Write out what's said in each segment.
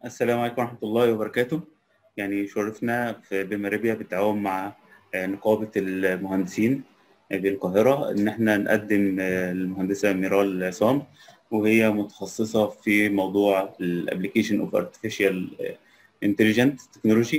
السلام عليكم ورحمة الله وبركاته يعني شرفنا في بمريبيا بالتعاون مع آه، نقابة المهندسين بالقاهرة إن إحنا نقدم آه، المهندسة ميرال عصام وهي متخصصة في موضوع ال Application of Artificial Intelligence Technology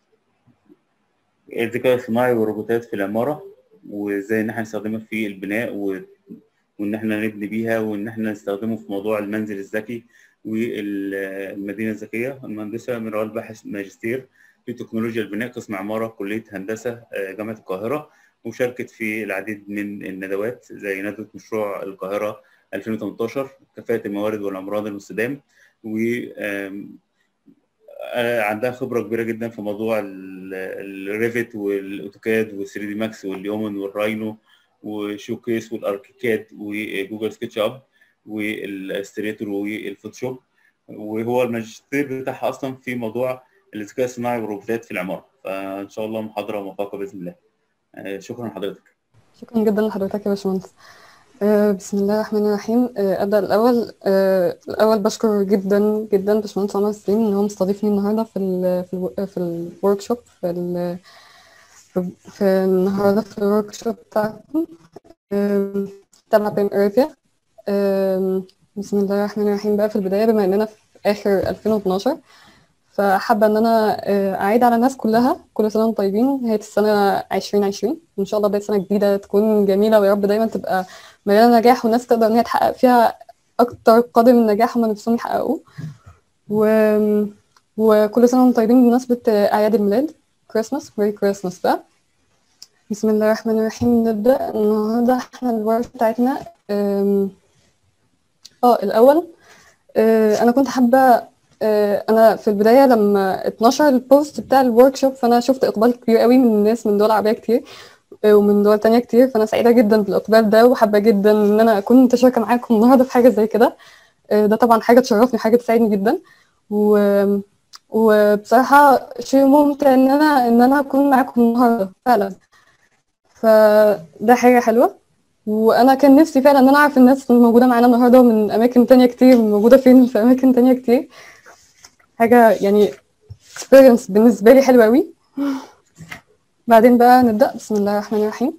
الذكاء الصناعي والروبوتات في العمارة وإزاي إن إحنا نستخدمها في البناء و... وإن إحنا نبني بيها وإن إحنا نستخدمه في موضوع المنزل الذكي والمدينة الذكية المهندسة ميرال باحث ماجستير في تكنولوجيا البناء قسم عمارة كلية هندسة آه، جامعة القاهرة وشاركت في العديد من الندوات زي ندوة مشروع القاهرة 2018 كفاءة الموارد والأمراض المستدام و آم، آه، عندها خبرة كبيرة جدا في موضوع الريفت والأوتوكاد وال 3 دي ماكس واليومن والراينو وشوكيس والاركيكاد وجوجل سكتش اب والاستريتور والفوتوشوب وهو الماجستير بتاعها اصلا في موضوع الذكاء الصناعي والروبوتات في العماره فان شاء الله محاضره موفقه باذن الله آه، شكرا لحضرتك شكرا جدا لحضرتك يا باشمهندس آه، بسم الله الرحمن الرحيم آه، أبدأ الأول آه، الأول بشكر جدا جدا باشمهندس عمر السليم إن هو مستضيفني النهاردة في ال في ال في الورك شوب في ال في في النهاردة في الورك شوب بتاعكم آم، تبع بيم أريبيا آم، بسم الله الرحمن الرحيم بقى في البداية بما إننا في آخر 2012 فحابة إن أنا آه، أعيد على الناس كلها كل سنة وانتم طيبين نهاية السنة 2020 وإن شاء الله بداية سنة جديدة تكون جميلة ويا رب دايما تبقى مليانة نجاح والناس تقدر إن هي تحقق فيها أكتر قدر من النجاح هما نفسهم يحققوه و... وكل سنة وانتم طيبين بمناسبة آه، أعياد الميلاد كريسماس ميري كريسماس بقى بسم الله الرحمن الرحيم نبدأ النهاردة احنا الورشة بتاعتنا آم، اه الأول آه، أنا كنت حابة آه، أنا في البداية لما اتنشر البوست بتاع الورك شوب فأنا شفت إقبال كبير قوي من الناس من دول عربية كتير آه، ومن دول تانية كتير فأنا سعيدة جدا بالإقبال ده وحابة جدا إن أنا أكون متشاركة معاكم النهاردة في حاجة زي كده آه، ده طبعا حاجة تشرفني حاجة تسعدني جدا و... وبصراحة شيء ممتع إن أنا إن أنا أكون معاكم النهاردة فعلا فده حاجة حلوة وانا كان نفسي فعلا ان انا اعرف الناس الموجوده معانا النهارده من اماكن تانية كتير موجوده فين في اماكن تانية كتير حاجه يعني experience بالنسبه لي حلوه قوي بعدين بقى نبدا بسم الله الرحمن الرحيم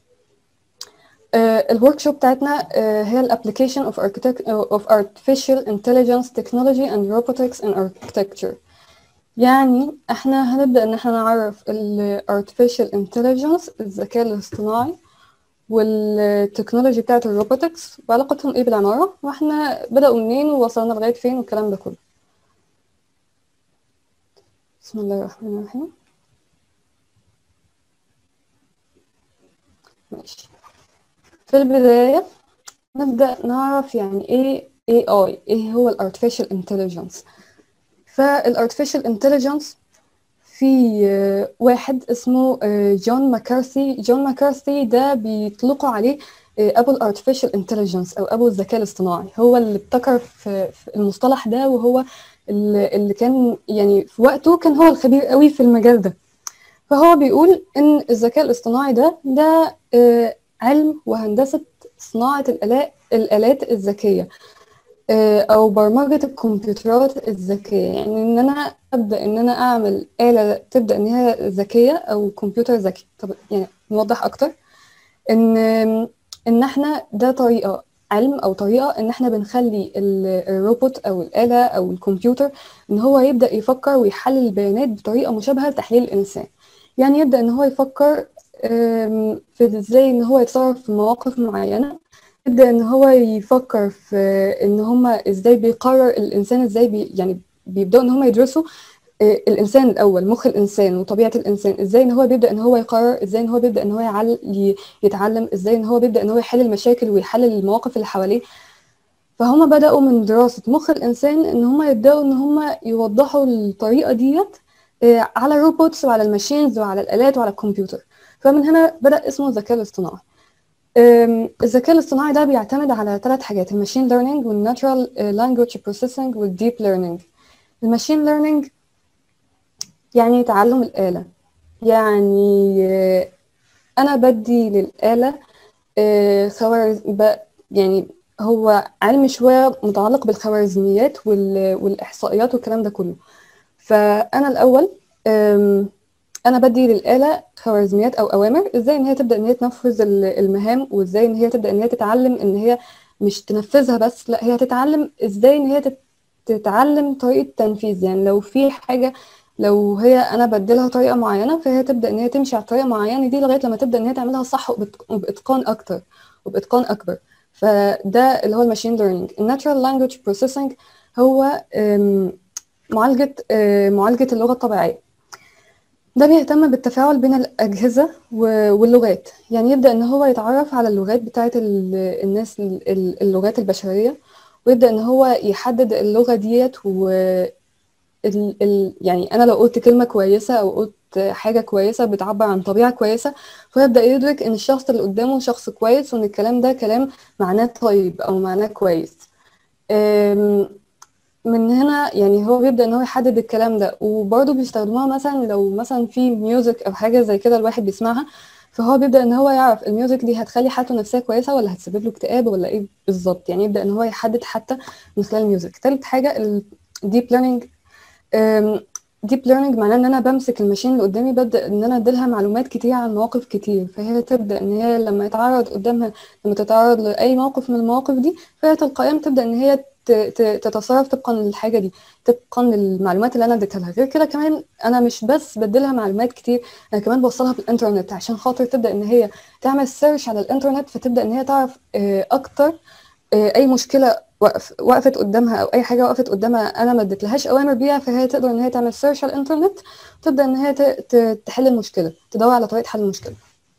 الورك شوب بتاعتنا آه، هي الابلكيشن of architect of artificial intelligence technology and robotics in architecture يعني احنا هنبدا ان احنا نعرف ال artificial intelligence الذكاء الاصطناعي والتكنولوجي بتاعت الروبوتكس وعلاقتهم ايه بالعمارة واحنا بدأوا منين ووصلنا لغاية فين والكلام ده كله بسم الله الرحمن الرحيم ماشي في البداية نبدأ نعرف يعني ايه AI ايه هو ال Artificial Intelligence فال Artificial Intelligence في آه، واحد اسمه آه، جون ماكارثي جون ماكارثي ده بيطلقوا عليه آه، ابو الارتفيشال انتليجنس او ابو الذكاء الاصطناعي هو اللي ابتكر في في المصطلح ده وهو اللي اللي كان يعني في وقته كان هو الخبير قوي في المجال ده فهو بيقول ان الذكاء الاصطناعي ده ده آه، علم وهندسة صناعة الآلات الآلات الذكية آه، او برمجه الكمبيوترات الذكيه يعني ان انا ابدا ان انا اعمل اله تبدا ان هي ذكيه او كمبيوتر ذكي طب يعني نوضح اكتر ان ان احنا ده طريقه علم او طريقه ان احنا بنخلي ال- الروبوت او الاله او الكمبيوتر ان هو يبدا يفكر ويحلل البيانات بطريقه مشابهه لتحليل الانسان يعني يبدا ان هو يفكر آم، في ازاي ان هو يتصرف في مواقف معينه يبدأ ان هو يفكر في ان هما ازاي بيقرر الانسان ازاي بي يعني بيبدأوا ان هما يدرسوا آه، الانسان الاول مخ الانسان وطبيعة الانسان ازاي ان هو بيبدأ ان هو يقرر ازاي ان هو بيبدأ ان هو يعل ي- يتعلم ازاي ان هو بيبدأ ان هو يحل المشاكل ويحلل المواقف اللي حواليه فهم بدأوا من دراسة مخ الانسان ان هم يبدأوا ان هم يوضحوا الطريقة ديت آه، على الروبوتس وعلى الماشينز وعلى الآلات وعلى الكمبيوتر فمن هنا بدأ اسمه الذكاء الاصطناعي أم، الذكاء الاصطناعي ده بيعتمد على ثلاث حاجات الماشين ليرنينج والناتشرال لانجويج بروسيسنج والديب ليرنينج الماشين ليرنينج يعني تعلم الآلة يعني آه، أنا بدي للآلة آه، خوارز ب- يعني هو علم شويه متعلق بالخوارزميات وال... والاحصائيات والكلام ده كله فانا الاول أم، انا بدي للاله خوارزميات او اوامر ازاي ان هي تبدا ان هي تنفذ ال- المهام وازاي ان هي تبدا ان هي تتعلم ان هي مش تنفذها بس لا هي تتعلم ازاي ان هي تت- تتعلم طريقه تنفيذ يعني لو في حاجه لو هي انا بديلها طريقه معينه فهي تبدا ان هي تمشي على الطريقه المعينه دي لغايه لما تبدا ان هي تعملها صح وبإت- وباتقان اكتر وباتقان اكبر فده اللي هو الماشين ليرنينج الناتشورال لانجويج بروسيسنج هو أم، معالجه أه، معالجه اللغه الطبيعيه ده بيهتم بالتفاعل بين الأجهزة و- واللغات يعني يبدأ إن هو يتعرف على اللغات بتاعة ال- الناس ال- ال- اللغات البشرية ويبدأ إن هو يحدد اللغة ديت و ال ال يعني أنا لو قلت كلمة كويسة أو قلت حاجة كويسة بتعبر عن طبيعة كويسة فيبدأ يدرك إن الشخص اللي قدامه شخص كويس وإن الكلام ده كلام معناه طيب أو معناه كويس أم، من هنا يعني هو بيبدأ ان هو يحدد الكلام ده وبرضه بيستخدموها مثلا لو مثلا في ميوزك او حاجة زي كده الواحد بيسمعها فهو بيبدأ ان هو يعرف الميوزك دي هتخلي حالته النفسية كويسة ولا هتسبب له اكتئاب ولا ايه بالظبط يعني يبدأ ان هو يحدد حتى من خلال الميوزك تالت حاجة الديب ليرنينج ديب ليرنينج معناه ان انا بمسك الماشين اللي قدامي ببدأ ان انا اديلها معلومات كتير عن مواقف كتير فهي تبدأ ان هي لما يتعرض قدامها لما تتعرض لأي موقف من المواقف دي فهي تلقائيا تبدأ ان هي ت- ت- تتصرف طبقا للحاجة دي طبقا للمعلومات اللي انا اديتها لها غير كده كمان انا مش بس بديلها معلومات كتير انا كمان بوصلها بالانترنت عشان خاطر تبدا ان هي تعمل سيرش على الانترنت فتبدا ان هي تعرف آه، اكتر آه، اي مشكله وقف وقفت قدامها او اي حاجه وقفت قدامها انا ما اديتلهاش اوامر بيها فهي تقدر ان هي تعمل سيرش على الانترنت وتبدا ان هي ت- ت- تحل المشكله تدور على طريقه حل المشكله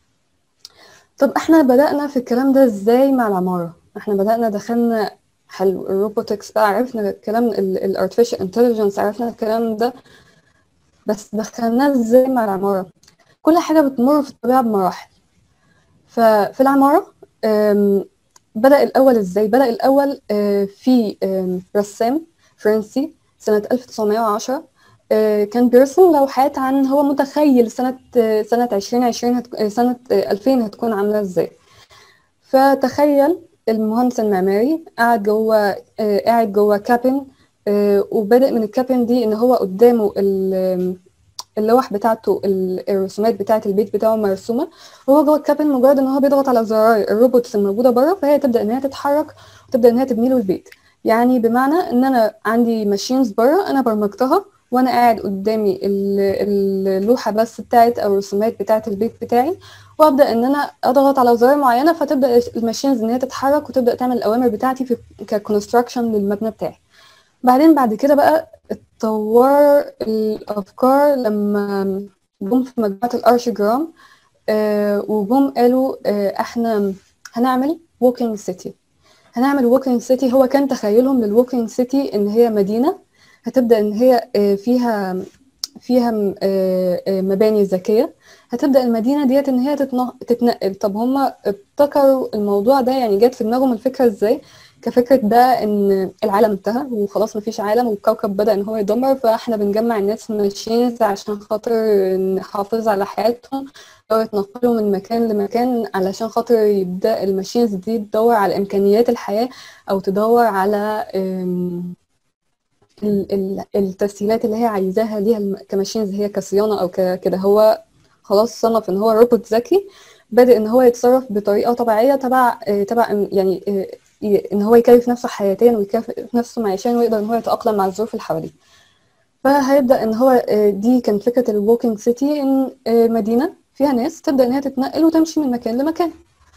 طب احنا بدأنا في الكلام ده ازاي مع العمارة احنا بدأنا دخلنا حلو الروبوتكس بقى عرفنا الكلام الارتفيشال انتليجنس عرفنا الكلام ده بس دخلناه ازاي مع العمارة كل حاجة بتمر في الطبيعة بمراحل ففي العمارة أم، بدأ الأول ازاي بدأ الأول آه، في أم، رسام فرنسي سنة 1910 آه، كان بيرسم لوحات عن هو متخيل سنة آه، سنة 2020 هتك... آه، سنة آه، 2000 هتكون عاملة ازاي فتخيل المهندس المعماري قاعد جوه آه، قاعد جوه كابن آه، وبادئ من الكابن دي ان هو قدامه ال- اللوح بتاعته ال- الرسومات بتاعة البيت بتاعه مرسومة وهو جوه الكابن مجرد ان هو بيضغط على زراير الروبوتس الموجودة بره فهي تبدأ ان هي تتحرك وتبدأ ان هي تبني له البيت يعني بمعنى ان انا عندي ماشينز بره انا برمجتها وانا قاعد قدامي ال- اللوحة بس بتاعت او الرسومات بتاعة البيت بتاعي وابدا ان انا اضغط على زراير معينه فتبدا الماشينز ان هي تتحرك وتبدا تعمل الاوامر بتاعتي في ككونستراكشن للمبنى بتاعي بعدين بعد كده بقى اتطور الافكار لما جم في مجموعه الارشيجرام آه وجم قالوا آه احنا هنعمل ووكينج سيتي هنعمل ووكينج سيتي هو كان تخيلهم للووكينج سيتي ان هي مدينه هتبدا ان هي آه فيها فيها م- آه، آه، مباني ذكيه هتبدا المدينه ديت ان هي تتنق- تتنقل طب هم ابتكروا الموضوع ده يعني جت في دماغهم الفكره ازاي كفكره بقى ان العالم انتهى وخلاص مفيش عالم والكوكب بدا ان هو يدمر فاحنا بنجمع الناس ماشينز عشان خاطر نحافظ على حياتهم لو يتنقلوا من مكان لمكان علشان خاطر يبدا الماشينز دي تدور على امكانيات الحياه او تدور على أم، ال- ال- التسهيلات اللي هي عايزاها ليها الم- كماشينز هي كصيانه او ك- كده هو خلاص صنف ان هو روبوت ذكي بادئ ان هو يتصرف بطريقه طبيعيه تبع آه، تبع إن- يعني آه، ي- ان هو يكيف نفسه حياتيا ويكيف نفسه معيشيا ويقدر ان هو يتاقلم مع الظروف اللي حواليه فهيبدا ان هو آه، دي كانت فكره الووكينج سيتي ان آه، مدينه فيها ناس تبدا ان هي تتنقل وتمشي من مكان لمكان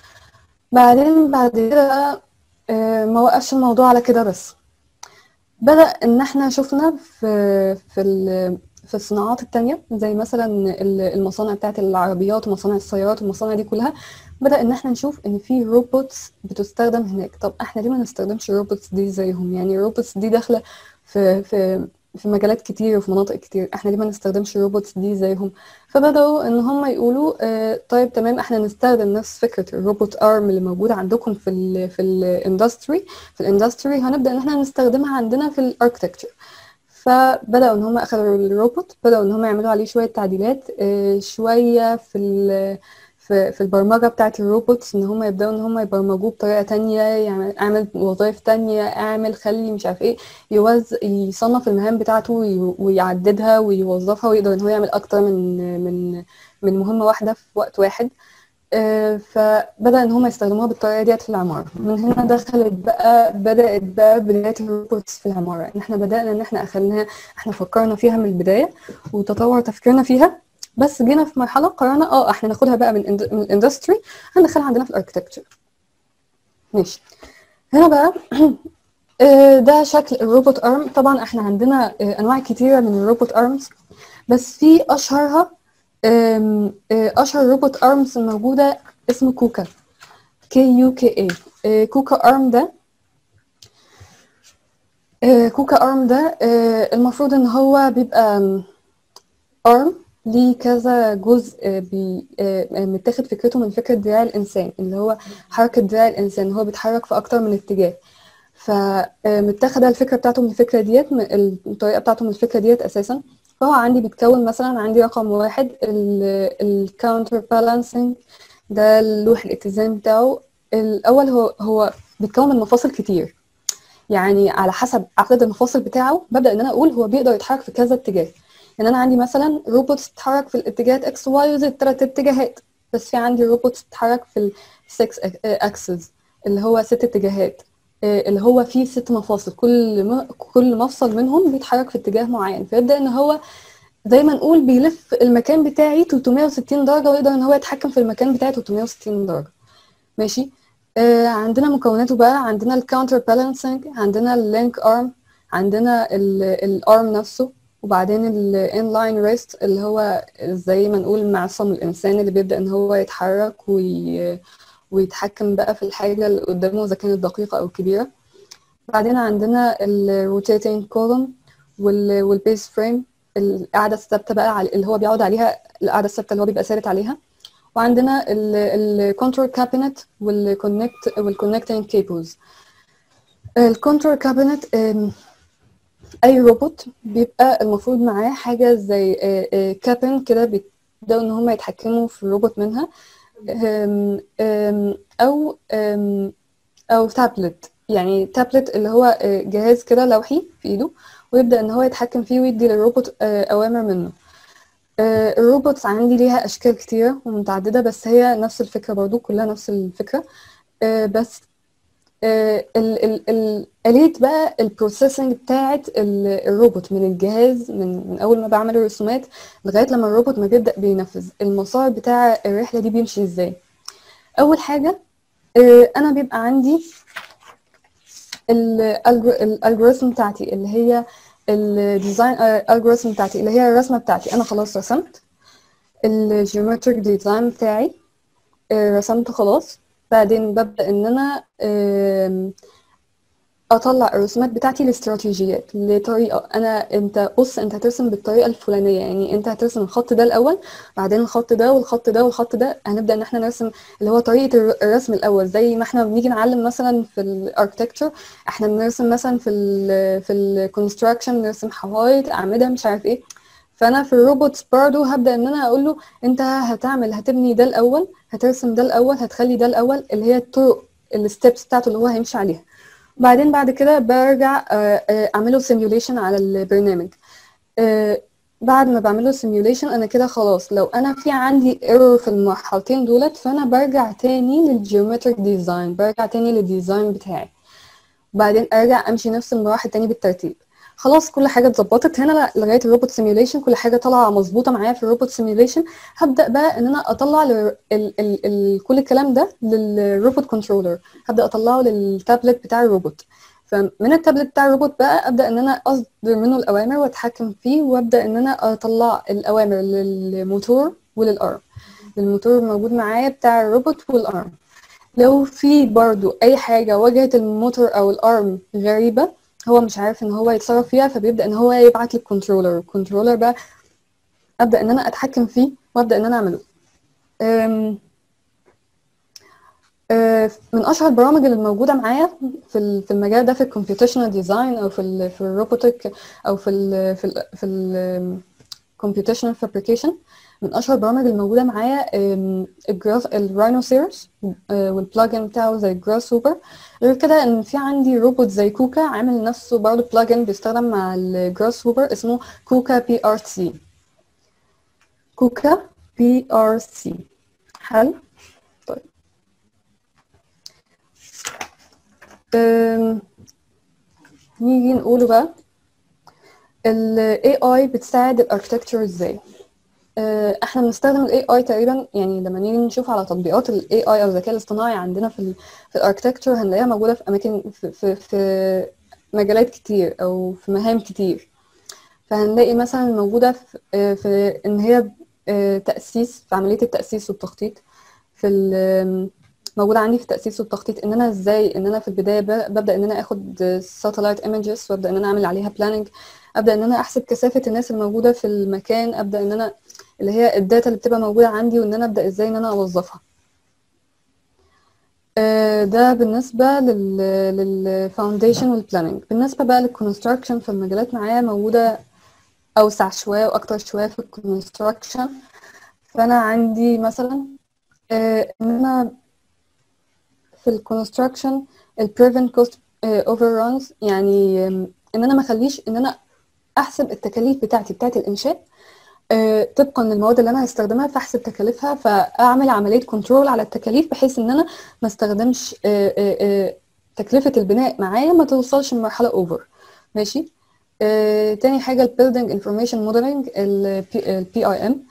بعدين بعد كده بقى، آه، ما وقفش الموضوع على كده بس بدأ إن إحنا شفنا في في ال- في الصناعات التانية زي مثلا ال- المصانع بتاعت العربيات ومصانع السيارات والمصانع دي كلها بدأ إن إحنا نشوف إن في روبوتس بتستخدم هناك طب إحنا ليه ما نستخدمش الروبوتس دي زيهم يعني الروبوتس دي داخلة في في في مجالات كتير وفي مناطق كتير احنا ليه ما نستخدمش الروبوتس دي زيهم فبدأوا ان هم يقولوا اه طيب تمام احنا نستخدم نفس فكرة الروبوت ارم اللي موجودة عندكم في ال في الاندستري في الاندستري هنبدأ ان احنا نستخدمها عندنا في الاركتكتشر فبدأوا ان هم اخذوا الروبوت بدأوا ان هم يعملوا عليه شوية تعديلات اه شوية في ال في في البرمجه بتاعه الروبوتس ان هم يبداوا ان هم يبرمجوه بطريقه تانية يعمل اعمل وظائف تانية اعمل خلي مش عارف ايه يوز يصنف المهام بتاعته وي- ويعددها ويوظفها ويقدر ان هو يعمل اكتر من من من مهمه واحده في وقت واحد آه، فبدأ إن هم يستخدموها بالطريقة ديت في العمارة من هنا دخلت بقى بدأت بقى بداية الروبوتس في العمارة إن إحنا بدأنا إن إحنا أخدناها إحنا فكرنا فيها من البداية وتطور تفكيرنا فيها بس جينا في مرحلة قررنا اه احنا ناخدها بقى من اند- من الاندستري هندخلها عندنا في الاركتكتشر ماشي هنا بقى آه، ده شكل الروبوت ارم طبعا احنا عندنا آه، انواع كتيرة من الروبوت ارمز بس في اشهرها آم، آه، اشهر روبوت ارمز موجودة اسمه كوكا كي يو كي اي كوكا ارم ده آه، كوكا ارم ده آه، المفروض ان هو بيبقى ارم ليه كذا جزء آه، بي آه، آه، متاخد فكرته من فكرة دراع الإنسان اللي هو حركة دراع الإنسان هو بيتحرك في أكتر من اتجاه فمتاخدة الفكرة بتاعته من الفكرة ديت من الطريقة بتاعته من الفكرة ديت أساسا فهو عندي بيتكون مثلا عندي رقم واحد الكاونتر بالانسنج ده اللوح الاتزان بتاعه الأول هو هو بيتكون من مفاصل كتير يعني على حسب عدد المفاصل بتاعه ببدأ إن أنا أقول هو بيقدر يتحرك في كذا اتجاه يعني انا عندي مثلا روبوتس بتتحرك في الاتجاهات اكس واي وزد ثلاث اتجاهات بس في عندي روبوتس بتتحرك في السكس اكسس اللي هو ست اتجاهات آه، اللي هو فيه ست مفاصل كل م... كل مفصل منهم بيتحرك في اتجاه معين فيبدا ان هو زي ما نقول بيلف المكان بتاعي 360 درجه ويقدر ان هو يتحكم في المكان بتاعي 360 درجه ماشي آه عندنا مكوناته بقى عندنا الكاونتر بالانسنج عندنا اللينك ارم عندنا الارم نفسه وبعدين الانلاين ريست اللي هو زي ما نقول معصم الانسان اللي بيبدا ان هو يتحرك وي... ويتحكم بقى في الحاجه اللي قدامه اذا كانت دقيقه او كبيره بعدين عندنا الروتيتنج كولوم والبيس فريم القاعده الثابته بقى على اللي هو بيقعد عليها القاعده الثابته اللي هو بيبقى ثابت عليها وعندنا الكنترول كابينت والكونكت والكونكتنج كيبلز الكنترول كابينت اي روبوت بيبقى المفروض معاه حاجه زي كابن كده بيبداوا ان هم يتحكموا في الروبوت منها أم، أم، او أم، او تابلت يعني تابلت اللي هو آه، جهاز كده لوحي في ايده ويبدا ان هو يتحكم فيه ويدي للروبوت آه، اوامر منه آه، الروبوتس عندي ليها اشكال كتيره ومتعدده بس هي نفس الفكره برضو كلها نفس الفكره آه، بس آه، ال ال ال آلية بقى البروسيسنج بتاعت ال- الروبوت من الجهاز من من أول ما بعمل الرسومات لغاية لما الروبوت ما بيبدأ بينفذ المسار بتاع الرحلة دي بيمشي ازاي أول حاجة آه، أنا بيبقى عندي الالجوريثم بتاعتي اللي هي الديزاين الجوريثم بتاعتي اللي هي الرسمة بتاعتي أنا خلاص رسمت الجيومتريك ديزاين بتاعي آه، رسمته خلاص بعدين ببدأ إن أنا آم، أطلع الرسومات بتاعتي لاستراتيجيات لطريقة أنا أنت بص أنت هترسم بالطريقة الفلانية يعني أنت هترسم الخط ده الأول بعدين الخط ده والخط ده والخط ده هنبدأ إن إحنا نرسم اللي هو طريقة الر- الرسم الأول زي ما إحنا بنيجي نعلم مثلا في الاركتكتشر إحنا بنرسم مثلا في ال في الكونستراكشن نرسم حوايط أعمدة مش عارف إيه فانا في الروبوتس برضو هبدا ان انا اقول له انت هتعمل هتبني ده الاول هترسم ده الاول هتخلي ده الاول اللي هي الطرق الستبس بتاعته اللي هو هيمشي عليها بعدين بعد كده برجع آه، آه، اعمله سيميوليشن على البرنامج آه، بعد ما بعمله سيميوليشن انا كده خلاص لو انا في عندي ايرور في المرحلتين دولت فانا برجع تاني للجيومتريك ديزاين برجع تاني للديزاين بتاعي وبعدين ارجع امشي نفس المراحل تاني بالترتيب خلاص كل حاجه اتظبطت هنا ل- لغايه الروبوت سيميوليشن كل حاجه طالعه مظبوطه معايا في الروبوت سيميوليشن هبدا بقى ان انا اطلع ل... ال... ال... ال... كل الكلام ده للروبوت كنترولر هبدا اطلعه للتابلت بتاع الروبوت فمن التابلت بتاع الروبوت بقى ابدا ان انا اصدر منه الاوامر واتحكم فيه وابدا ان انا اطلع الاوامر للموتور وللارم الموتور موجود معايا بتاع الروبوت والارم لو في برضو اي حاجه واجهت الموتور او الارم غريبه هو مش عارف ان هو يتصرف فيها فبيبدا ان هو يبعت للكنترولر الكنترولر بقى ابدا ان انا اتحكم فيه وابدا ان انا اعمله أم، أه، من اشهر البرامج اللي موجوده معايا في ال- في المجال ده في الكمبيوتيشنال ديزاين او في ال في الروبوتك او في ال في ال في الكمبيوتيشنال فابريكيشن من اشهر البرامج الموجوده معايا الجراس الراينوسيروس والبلاجن بتاعه زي جراس هوبر غير كده ان في عندي روبوت زي كوكا عامل نفسه برضه بلاجن بيستخدم مع الجراس هوبر اسمه كوكا بي ار سي كوكا بي ار سي حلو طيب أم، نيجي نقوله بقى ال AI بتساعد الاركتكتشر ازاي آه، احنا بنستخدم ال AI تقريبا يعني لما نيجي نشوف على تطبيقات ال AI او الذكاء الاصطناعي عندنا في ال في الاركتكتشر هنلاقيها موجودة في اماكن في, في, في مجالات كتير او في مهام كتير فهنلاقي مثلا موجودة في, آه، في ان هي آه، تأسيس في عملية التأسيس والتخطيط في ال- موجودة عندي في التأسيس والتخطيط ان انا ازاي ان انا في البداية ب- ببدأ ان انا اخد ساتلايت ايمجز وابدأ ان انا اعمل عليها بلاننج ابدا ان انا احسب كثافه الناس الموجوده في المكان ابدا ان انا اللي هي الداتا اللي بتبقى موجوده عندي وان انا ابدا ازاي ان انا اوظفها آه، ده بالنسبه لل للفاونديشن والبلاننج بالنسبه بقى للكونستراكشن في المجالات معايا موجوده اوسع شويه واكتر شويه في الكونستراكشن فانا عندي مثلا آه، ان انا في الكونستراكشن البريفنت كوست اوفر رانز يعني آم، ان انا ما اخليش ان انا احسب التكاليف بتاعتي بتاعت الانشاء آه، طبقا للمواد اللي انا هستخدمها فاحسب تكاليفها فاعمل عمليه كنترول على التكاليف بحيث ان انا ما استخدمش آه، آه، آه، تكلفه البناء معايا ما توصلش لمرحله اوفر ماشي آه، تاني حاجه البيلدينج انفورميشن موديلنج البي اي ام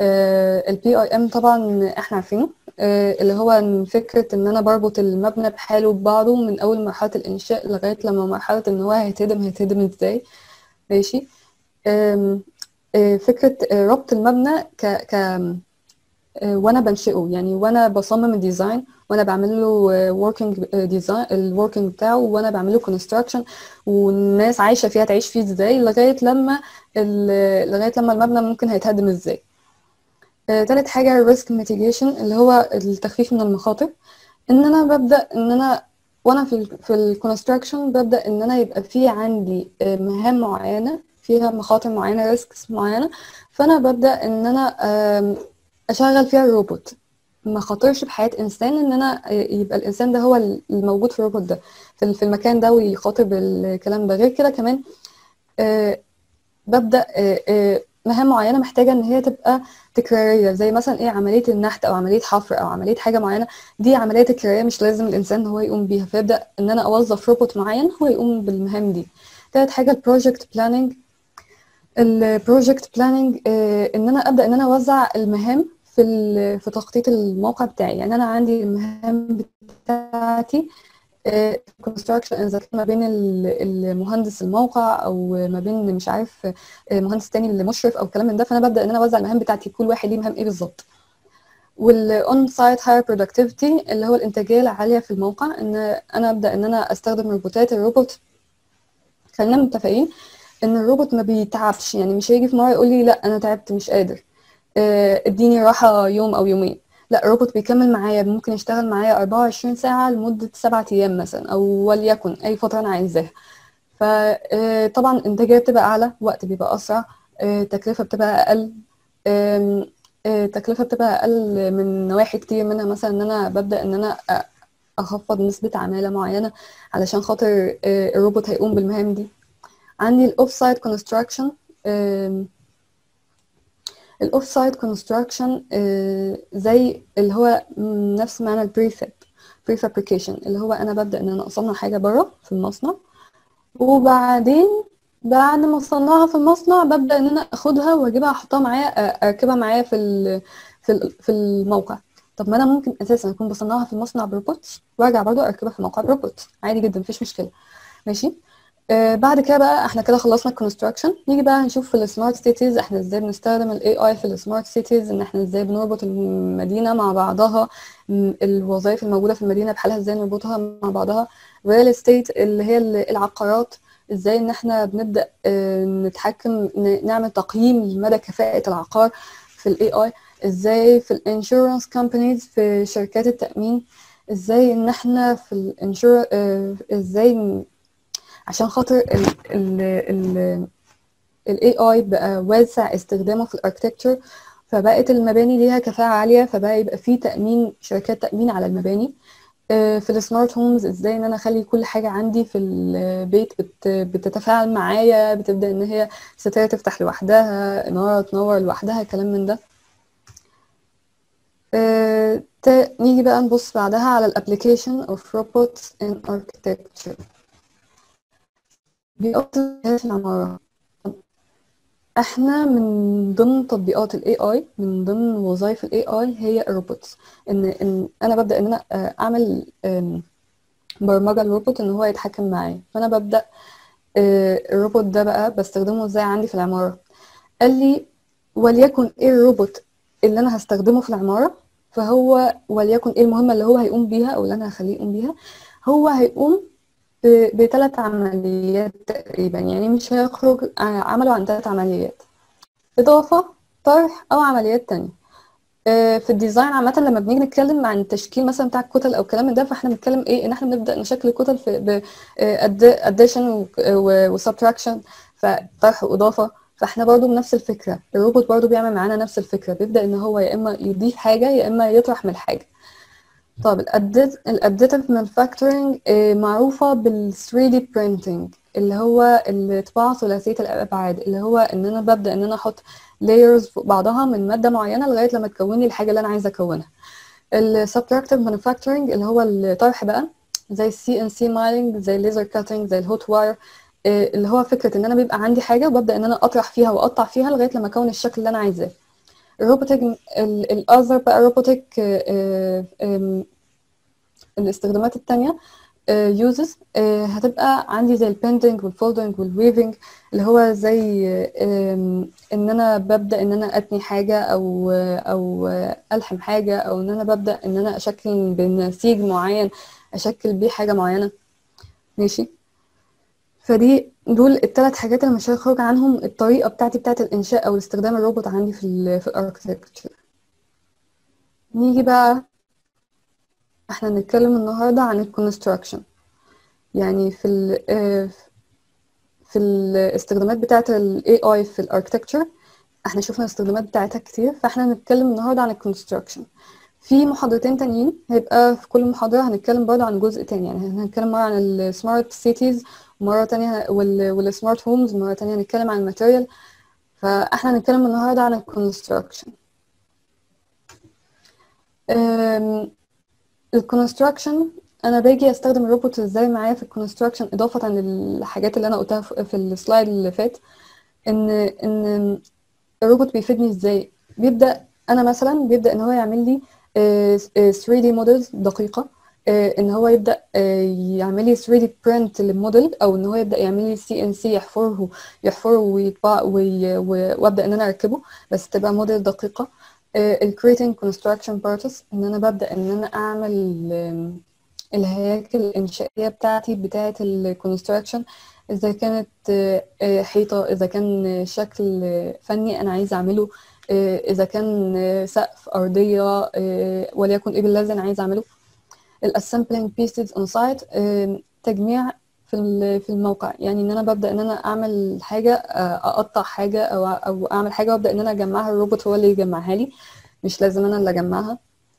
البي اي ام طبعا احنا عارفينه آه، اللي هو إن فكره ان انا بربط المبنى بحاله ببعضه من اول مرحله الانشاء لغايه لما مرحله ان هو هيتهدم هيتهدم ازاي ماشي أم، آه، فكرة آه، ربط المبنى ك ك آه، وانا بنشئه يعني وانا بصمم الديزاين وانا بعمل له وركينج ديزاين الوركينج بتاعه وانا بعمل له كونستراكشن والناس عايشه فيها تعيش فيه ازاي لغايه لما ال- لغايه لما المبنى ممكن هيتهدم ازاي آه، تالت حاجه الريسك ميتيجيشن اللي هو التخفيف من المخاطر ان انا ببدا ان انا وانا في ال في الكونستراكشن ببدا ان انا يبقى في عندي آه، مهام معينه فيها مخاطر معينه ريسكس معينه فانا ببدا ان انا آم، اشغل فيها الروبوت ما خاطرش بحياه انسان ان انا آه، يبقى الانسان ده هو الموجود في الروبوت ده في ال- في المكان ده ويخاطر بالكلام ده غير كده كمان آه، ببدا آه، آه، مهام معينه محتاجه ان هي تبقى تكراريه زي مثلا ايه عمليه النحت او عمليه حفر او عمليه حاجه معينه دي عمليه تكراريه مش لازم الانسان هو يقوم بيها فيبدا ان انا اوظف روبوت معين هو يقوم بالمهام دي تالت حاجه البروجكت بلاننج البروجكت بلاننج ان انا ابدا ان انا اوزع المهام في ال- في تخطيط الموقع بتاعي يعني انا عندي المهام بتاعتي كونستراكشن اذا كان ما بين ال- المهندس الموقع او ما بين مش عارف آه، مهندس تاني اللي مشرف او كلام من ده فانا ببدا ان انا اوزع المهام بتاعتي كل واحد ليه مهام ايه بالظبط والاون سايت هاير برودكتيفيتي اللي هو الانتاجيه العاليه في الموقع ان انا ابدا ان انا استخدم روبوتات الروبوت خلينا متفقين ان الروبوت ما بيتعبش يعني مش هيجي في مره يقول لي لا انا تعبت مش قادر آه، اديني راحه يوم او يومين لا الروبوت بيكمل معايا ممكن يشتغل معايا 24 ساعه لمده سبعة ايام مثلا او وليكن اي فتره انا عايزاها فطبعا الانتاجيه بتبقى اعلى وقت بيبقى اسرع آه، تكلفه بتبقى اقل آم، آه، تكلفه بتبقى اقل من نواحي كتير منها مثلا ان انا ببدا ان انا أ- اخفض نسبه عماله معينه علشان خاطر آه، الروبوت هيقوم بالمهام دي عندي الاوف سايد كونستراكشن الاوف سايد كونستراكشن زي اللي هو م- نفس معنى البريفاب بريفابريكيشن اللي هو انا ببدا ان انا اصنع حاجه بره في المصنع وبعدين بعد ما اصنعها في المصنع ببدا ان انا اخدها واجيبها احطها معايا أ- اركبها معايا في ال- في ال- في الموقع طب ما انا ممكن اساسا اكون بصنعها في المصنع بروبوتس وارجع برضو اركبها في الموقع بروبوتس عادي جدا مفيش مشكله ماشي آه بعد كده بقى احنا كده خلصنا الكونستراكشن نيجي بقى نشوف في السمارت سيتيز احنا ازاي بنستخدم الاي اي في السمارت سيتيز ان احنا ازاي بنربط المدينه مع بعضها م- الوظائف الموجوده في المدينه بحالها ازاي نربطها مع بعضها ريال استيت اللي هي ال- العقارات ازاي ان احنا بنبدا آه، نتحكم ن- نعمل تقييم لمدى كفاءه العقار في الاي اي ازاي في الانشورنس كومبانيز في شركات التامين ازاي ان احنا في الانشور ازاي ن- عشان خاطر ال ال ال ال AI بقى واسع استخدامه في الاركتكتشر فبقت المباني ليها كفاءة عالية فبقى يبقى في تأمين شركات تأمين على المباني آه، في السمارت هومز ازاي ان انا اخلي كل حاجة عندي في البيت بت- بتتفاعل معايا بتبدأ ان هي ستاير تفتح لوحدها انارة تنور لوحدها كلام من ده آه، تا- نيجي بقى نبص بعدها على الابليكيشن of robots in architecture تطبيقات في العمارة احنا من ضمن تطبيقات ال AI من ضمن وظائف ال AI هي الروبوتس ان ان انا ببدأ ان انا آه، اعمل آم، برمجة الروبوت ان هو يتحكم معايا فانا ببدأ آه، الروبوت ده بقى بستخدمه ازاي عندي في العمارة قال لي وليكن ايه الروبوت اللي انا هستخدمه في العمارة فهو وليكن ايه المهمة اللي هو هيقوم بيها او اللي انا هخليه يقوم بيها هو هيقوم بثلاث عمليات تقريبا يعني مش هيخرج ع- عمله عن ثلاث عمليات إضافة طرح أو عمليات تانية آه، في الديزاين عامة لما بنيجي نتكلم عن التشكيل مثلا بتاع الكتل أو الكلام من ده فاحنا بنتكلم إيه إن احنا بنبدأ نشكل الكتل في ب addition و subtraction فطرح وإضافة فاحنا برضو بنفس الفكرة الروبوت برضو بيعمل معانا نفس الفكرة بيبدأ إن هو يا إما يضيف حاجة يا إما يطرح من الحاجة طب الاديتيف مانيفاكتورنج معروفة بال 3D printing اللي هو الطباعة ثلاثية الأبعاد اللي هو إن أنا ببدأ إن أنا أحط layers فوق بعضها من مادة معينة لغاية لما تكون لي الحاجة اللي أنا عايزة أكونها ال subtractive manufacturing اللي هو الطرح بقى زي ال CNC milling زي الليزر كاتنج زي الهوت واير اللي هو فكرة إن أنا بيبقى عندي حاجة وببدأ إن أنا أطرح فيها وأقطع فيها لغاية لما أكون الشكل اللي أنا عايزاه الروبوتك الأذر بقى روبوتك الاستخدامات التانية يوزز هتبقى عندي زي البيندنج والفولدنج والويفنج اللي هو زي آم، ان انا ببدا ان انا اتني حاجه او او الحم حاجه او ان انا ببدا ان انا اشكل بنسيج معين اشكل بيه حاجه معينه ماشي فدي دول الثلاث حاجات اللي مش هيخرج عنهم الطريقه بتاعتي بتاعت الانشاء او استخدام الروبوت عندي في ال في الاركتكتشر نيجي بقى احنا نتكلم النهارده عن الكونستراكشن يعني في ال آه، في الاستخدامات بتاعه ال AI في الاركتكتشر احنا شفنا الاستخدامات بتاعتها كتير فاحنا هنتكلم النهارده عن الكونستراكشن في محاضرتين تانيين هيبقى في كل محاضرة هنتكلم برضه عن جزء تاني يعني هنتكلم مرة عن السمارت سيتيز ومرة تانية والسمارت هومز مرة تانية هنتكلم عن الماتيريال فاحنا هنتكلم النهارده عن الكونستراكشن الكونستراكشن انا باجي استخدم الروبوت ازاي معايا في الكونستراكشن اضافه للحاجات اللي انا قلتها في في السلايد اللي فات ان ان الروبوت بيفيدني ازاي بيبدا انا مثلا بيبدا ان هو يعمل لي آه، آه، 3D موديلز دقيقه آه، ان هو يبدا آه، يعمل لي 3D برنت للموديل او ان هو يبدا يعمل لي سي ان سي يحفره يحفره ويطبع وي- و- وابدا ان انا اركبه بس تبقى موديل دقيقه الكريتنج كونستراكشن بارتس ان انا ببدا ان انا اعمل آم، الهياكل الانشائيه بتاعتي بتاعه الكونستراكشن اذا كانت آه، آه، حيطه اذا كان آه، شكل آه، فني انا عايزه اعمله آه، اذا كان آه، سقف ارضيه آه، وليكن ايه باللازم انا عايزه اعمله الاسمبلينج بيسز اون سايت تجميع في ال- في الموقع يعني ان انا ببدا ان انا اعمل حاجه آه، اقطع حاجه او او اعمل حاجه وابدا ان انا اجمعها الروبوت هو اللي يجمعها لي مش لازم انا اللي اجمعها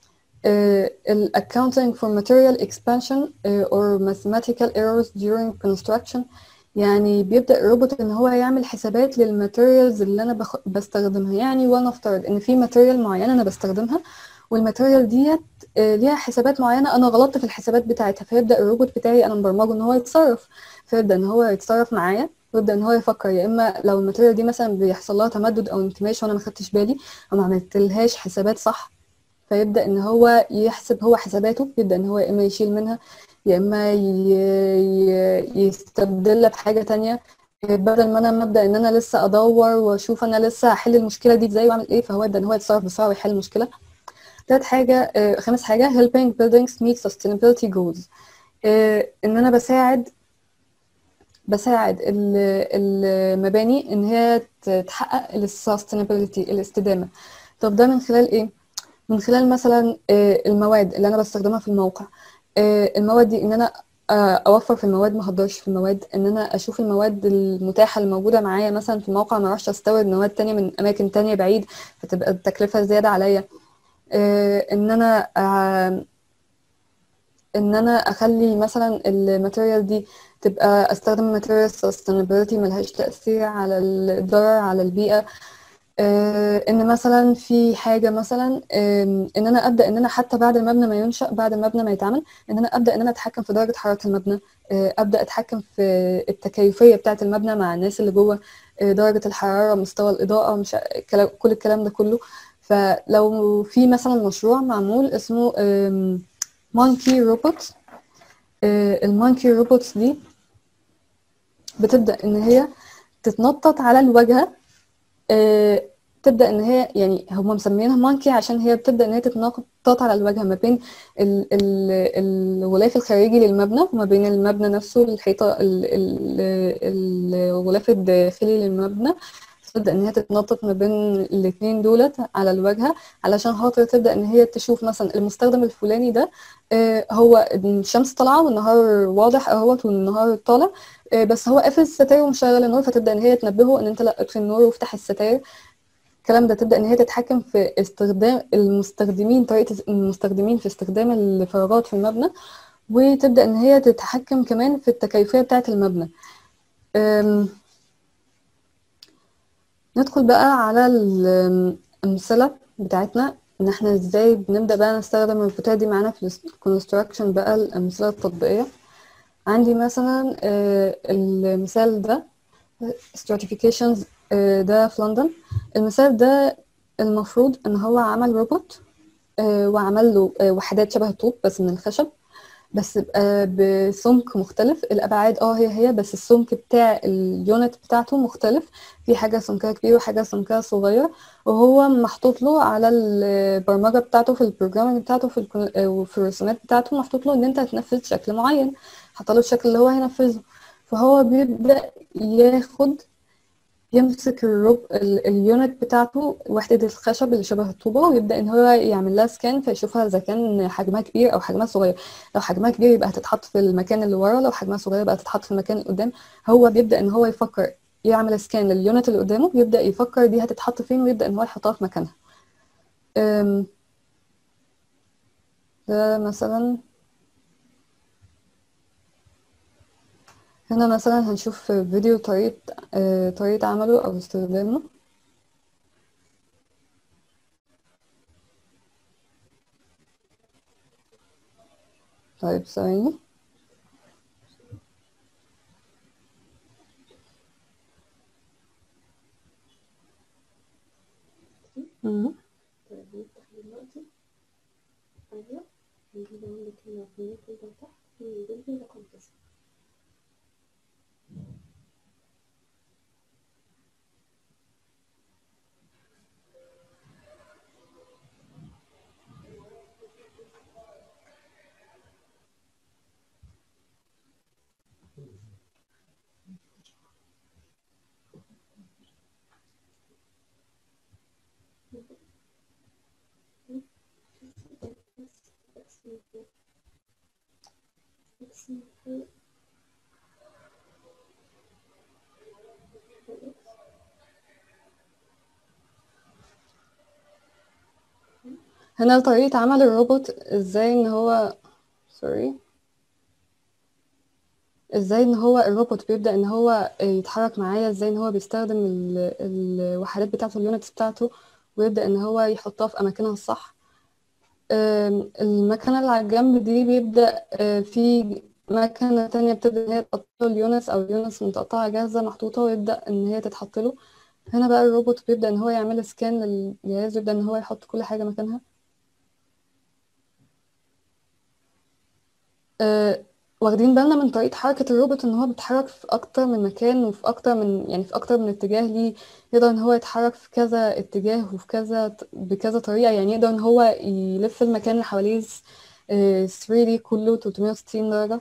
ال accounting for material expansion uh, or mathematical errors during construction يعني بيبدأ الروبوت ان هو يعمل حسابات للماتيريالز اللي انا بخ... بستخدمها يعني ولنفترض ان في ماتيريال معينة انا بستخدمها والماتيريال ديت آه، ليها حسابات معينة انا غلطت في الحسابات بتاعتها فيبدأ الروبوت بتاعي انا مبرمجه ان هو يتصرف فيبدأ ان هو يتصرف معايا ويبدأ ان هو يفكر يا اما لو الماتيريال دي مثلا بيحصل لها تمدد او انكماش وانا ما خدتش بالي او ما عملتلهاش حسابات صح فيبدأ ان هو يحسب هو حساباته يبدأ ان هو يا اما يشيل منها يا اما ي- ي- يستبدلها بحاجة تانية بدل ما انا مبدأ ان انا لسه ادور واشوف انا لسه هحل المشكلة دي ازاي واعمل ايه فهو يبدأ ان هو يتصرف بسرعة ويحل المشكلة تالت حاجة آه، خامس حاجة helping buildings meet sustainability goals آه، ان انا بساعد بساعد ال- المباني ان هي ت- تحقق السستينابيلتي الاستدامة طب ده من خلال ايه من خلال مثلا آه، المواد اللي انا بستخدمها في الموقع آه، المواد دي ان انا اوفر في المواد ما اهدرش في المواد ان انا اشوف المواد المتاحه الموجوده معايا مثلا في الموقع ما اروحش استورد مواد تانية من اماكن تانية بعيد فتبقى التكلفه زياده عليا ان انا ان انا اخلي مثلا الماتيريال دي تبقى استخدم ماتيريال sustainability ملهاش تاثير على الضرر على البيئه ان مثلا في حاجه مثلا ان انا ابدا ان انا حتى بعد المبنى ما ينشا بعد المبنى ما يتعمل ان انا ابدا ان انا اتحكم في درجه حراره المبنى ابدا اتحكم في التكيفيه بتاعه المبنى مع الناس اللي جوه درجه الحراره مستوى الاضاءه مش كل الكلام ده كله فلو في مثلا مشروع معمول اسمه مونكي روبوت المونكي روبوتس دي بتبدا ان هي تتنطط على الواجهه تبدا ان هي يعني هم مسمينها مونكي عشان هي بتبدا ان هي تتنطط على الواجهه ما بين ال ال الغلاف الخارجي للمبنى وما بين المبنى نفسه الحيطه الغلاف الداخلي للمبنى تبدا ان هي تتنطط ما بين الاثنين دولت على الواجهه علشان خاطر تبدا ان هي تشوف مثلا المستخدم الفلاني ده هو الشمس طالعه والنهار واضح اهوت والنهار طالع بس هو قافل الستاير ومشغل النور فتبدا ان هي تنبهه ان انت لا اطفي النور وافتح الستاير الكلام ده تبدا ان هي تتحكم في استخدام المستخدمين طريقه المستخدمين في استخدام الفراغات في المبنى وتبدا ان هي تتحكم كمان في التكيفيه بتاعه المبنى ندخل بقى على الأمثلة بتاعتنا إن إحنا إزاي بنبدأ بقى نستخدم الروبوتات دي معانا في الكونستراكشن بقى الأمثلة التطبيقية عندي مثلا المثال ده stratifications ده في لندن المثال ده المفروض إن هو عمل روبوت وعمل له وحدات شبه الطوب بس من الخشب بس بقى بسمك مختلف الابعاد اه هي هي بس السمك بتاع اليونت بتاعته مختلف في حاجه سمكها كبير وحاجه سمكها صغير وهو محطوط له على البرمجه بتاعته في البروجرامينج بتاعته في وفي الرسومات بتاعته محطوط له ان انت هتنفذ شكل معين حاطه له الشكل اللي هو هينفذه فهو بيبدا ياخد يمسك الروب اليونت بتاعته وحدة الخشب اللي شبه الطوبة ويبدأ إن هو يعمل لها سكان فيشوفها إذا كان حجمها كبير أو حجمها صغير لو حجمها كبير يبقى هتتحط في المكان اللي ورا لو حجمها صغير يبقى هتتحط في المكان اللي قدام هو بيبدأ إن هو يفكر يعمل سكان لليونت اللي قدامه بيبدأ يفكر دي هتتحط فين ويبدأ إن هو يحطها في مكانها ده مثلا هنا مثلا هنشوف فيديو طريقة آه طريقة عمله أو استخدامه طيب ثواني طيب نفتح دلوقتي أيوة نجيب عندك هنا في النيوتن ده تحت نجيب لي رقم تسعة هنا طريقة عمل الروبوت ازاي ان هو سوري ازاي ان هو الروبوت بيبدأ ان هو يتحرك معايا ازاي ان هو بيستخدم ال- الوحدات بتاعته اليونتس بتاعته ويبدأ ان هو يحطها في اماكنها الصح أم، المكنة اللي على الجنب دي بيبدأ آه، في مكنة تانية بتبدأ ان هي تقطع له اليونتس او اليونتس متقطعة جاهزة محطوطة ويبدأ ان هي تتحط له هنا بقى الروبوت بيبدأ ان هو يعمل سكان للجهاز ويبدأ ان هو يحط كل حاجة مكانها آه، واخدين بالنا من طريقة حركة الروبوت ان هو بيتحرك في اكتر من مكان وفي اكتر من يعني في اكتر من اتجاه ليه يقدر ان هو يتحرك في كذا اتجاه وفي كذا بكذا طريقة يعني يقدر ان هو يلف المكان اللي حواليه آه، 3D كله 360 درجة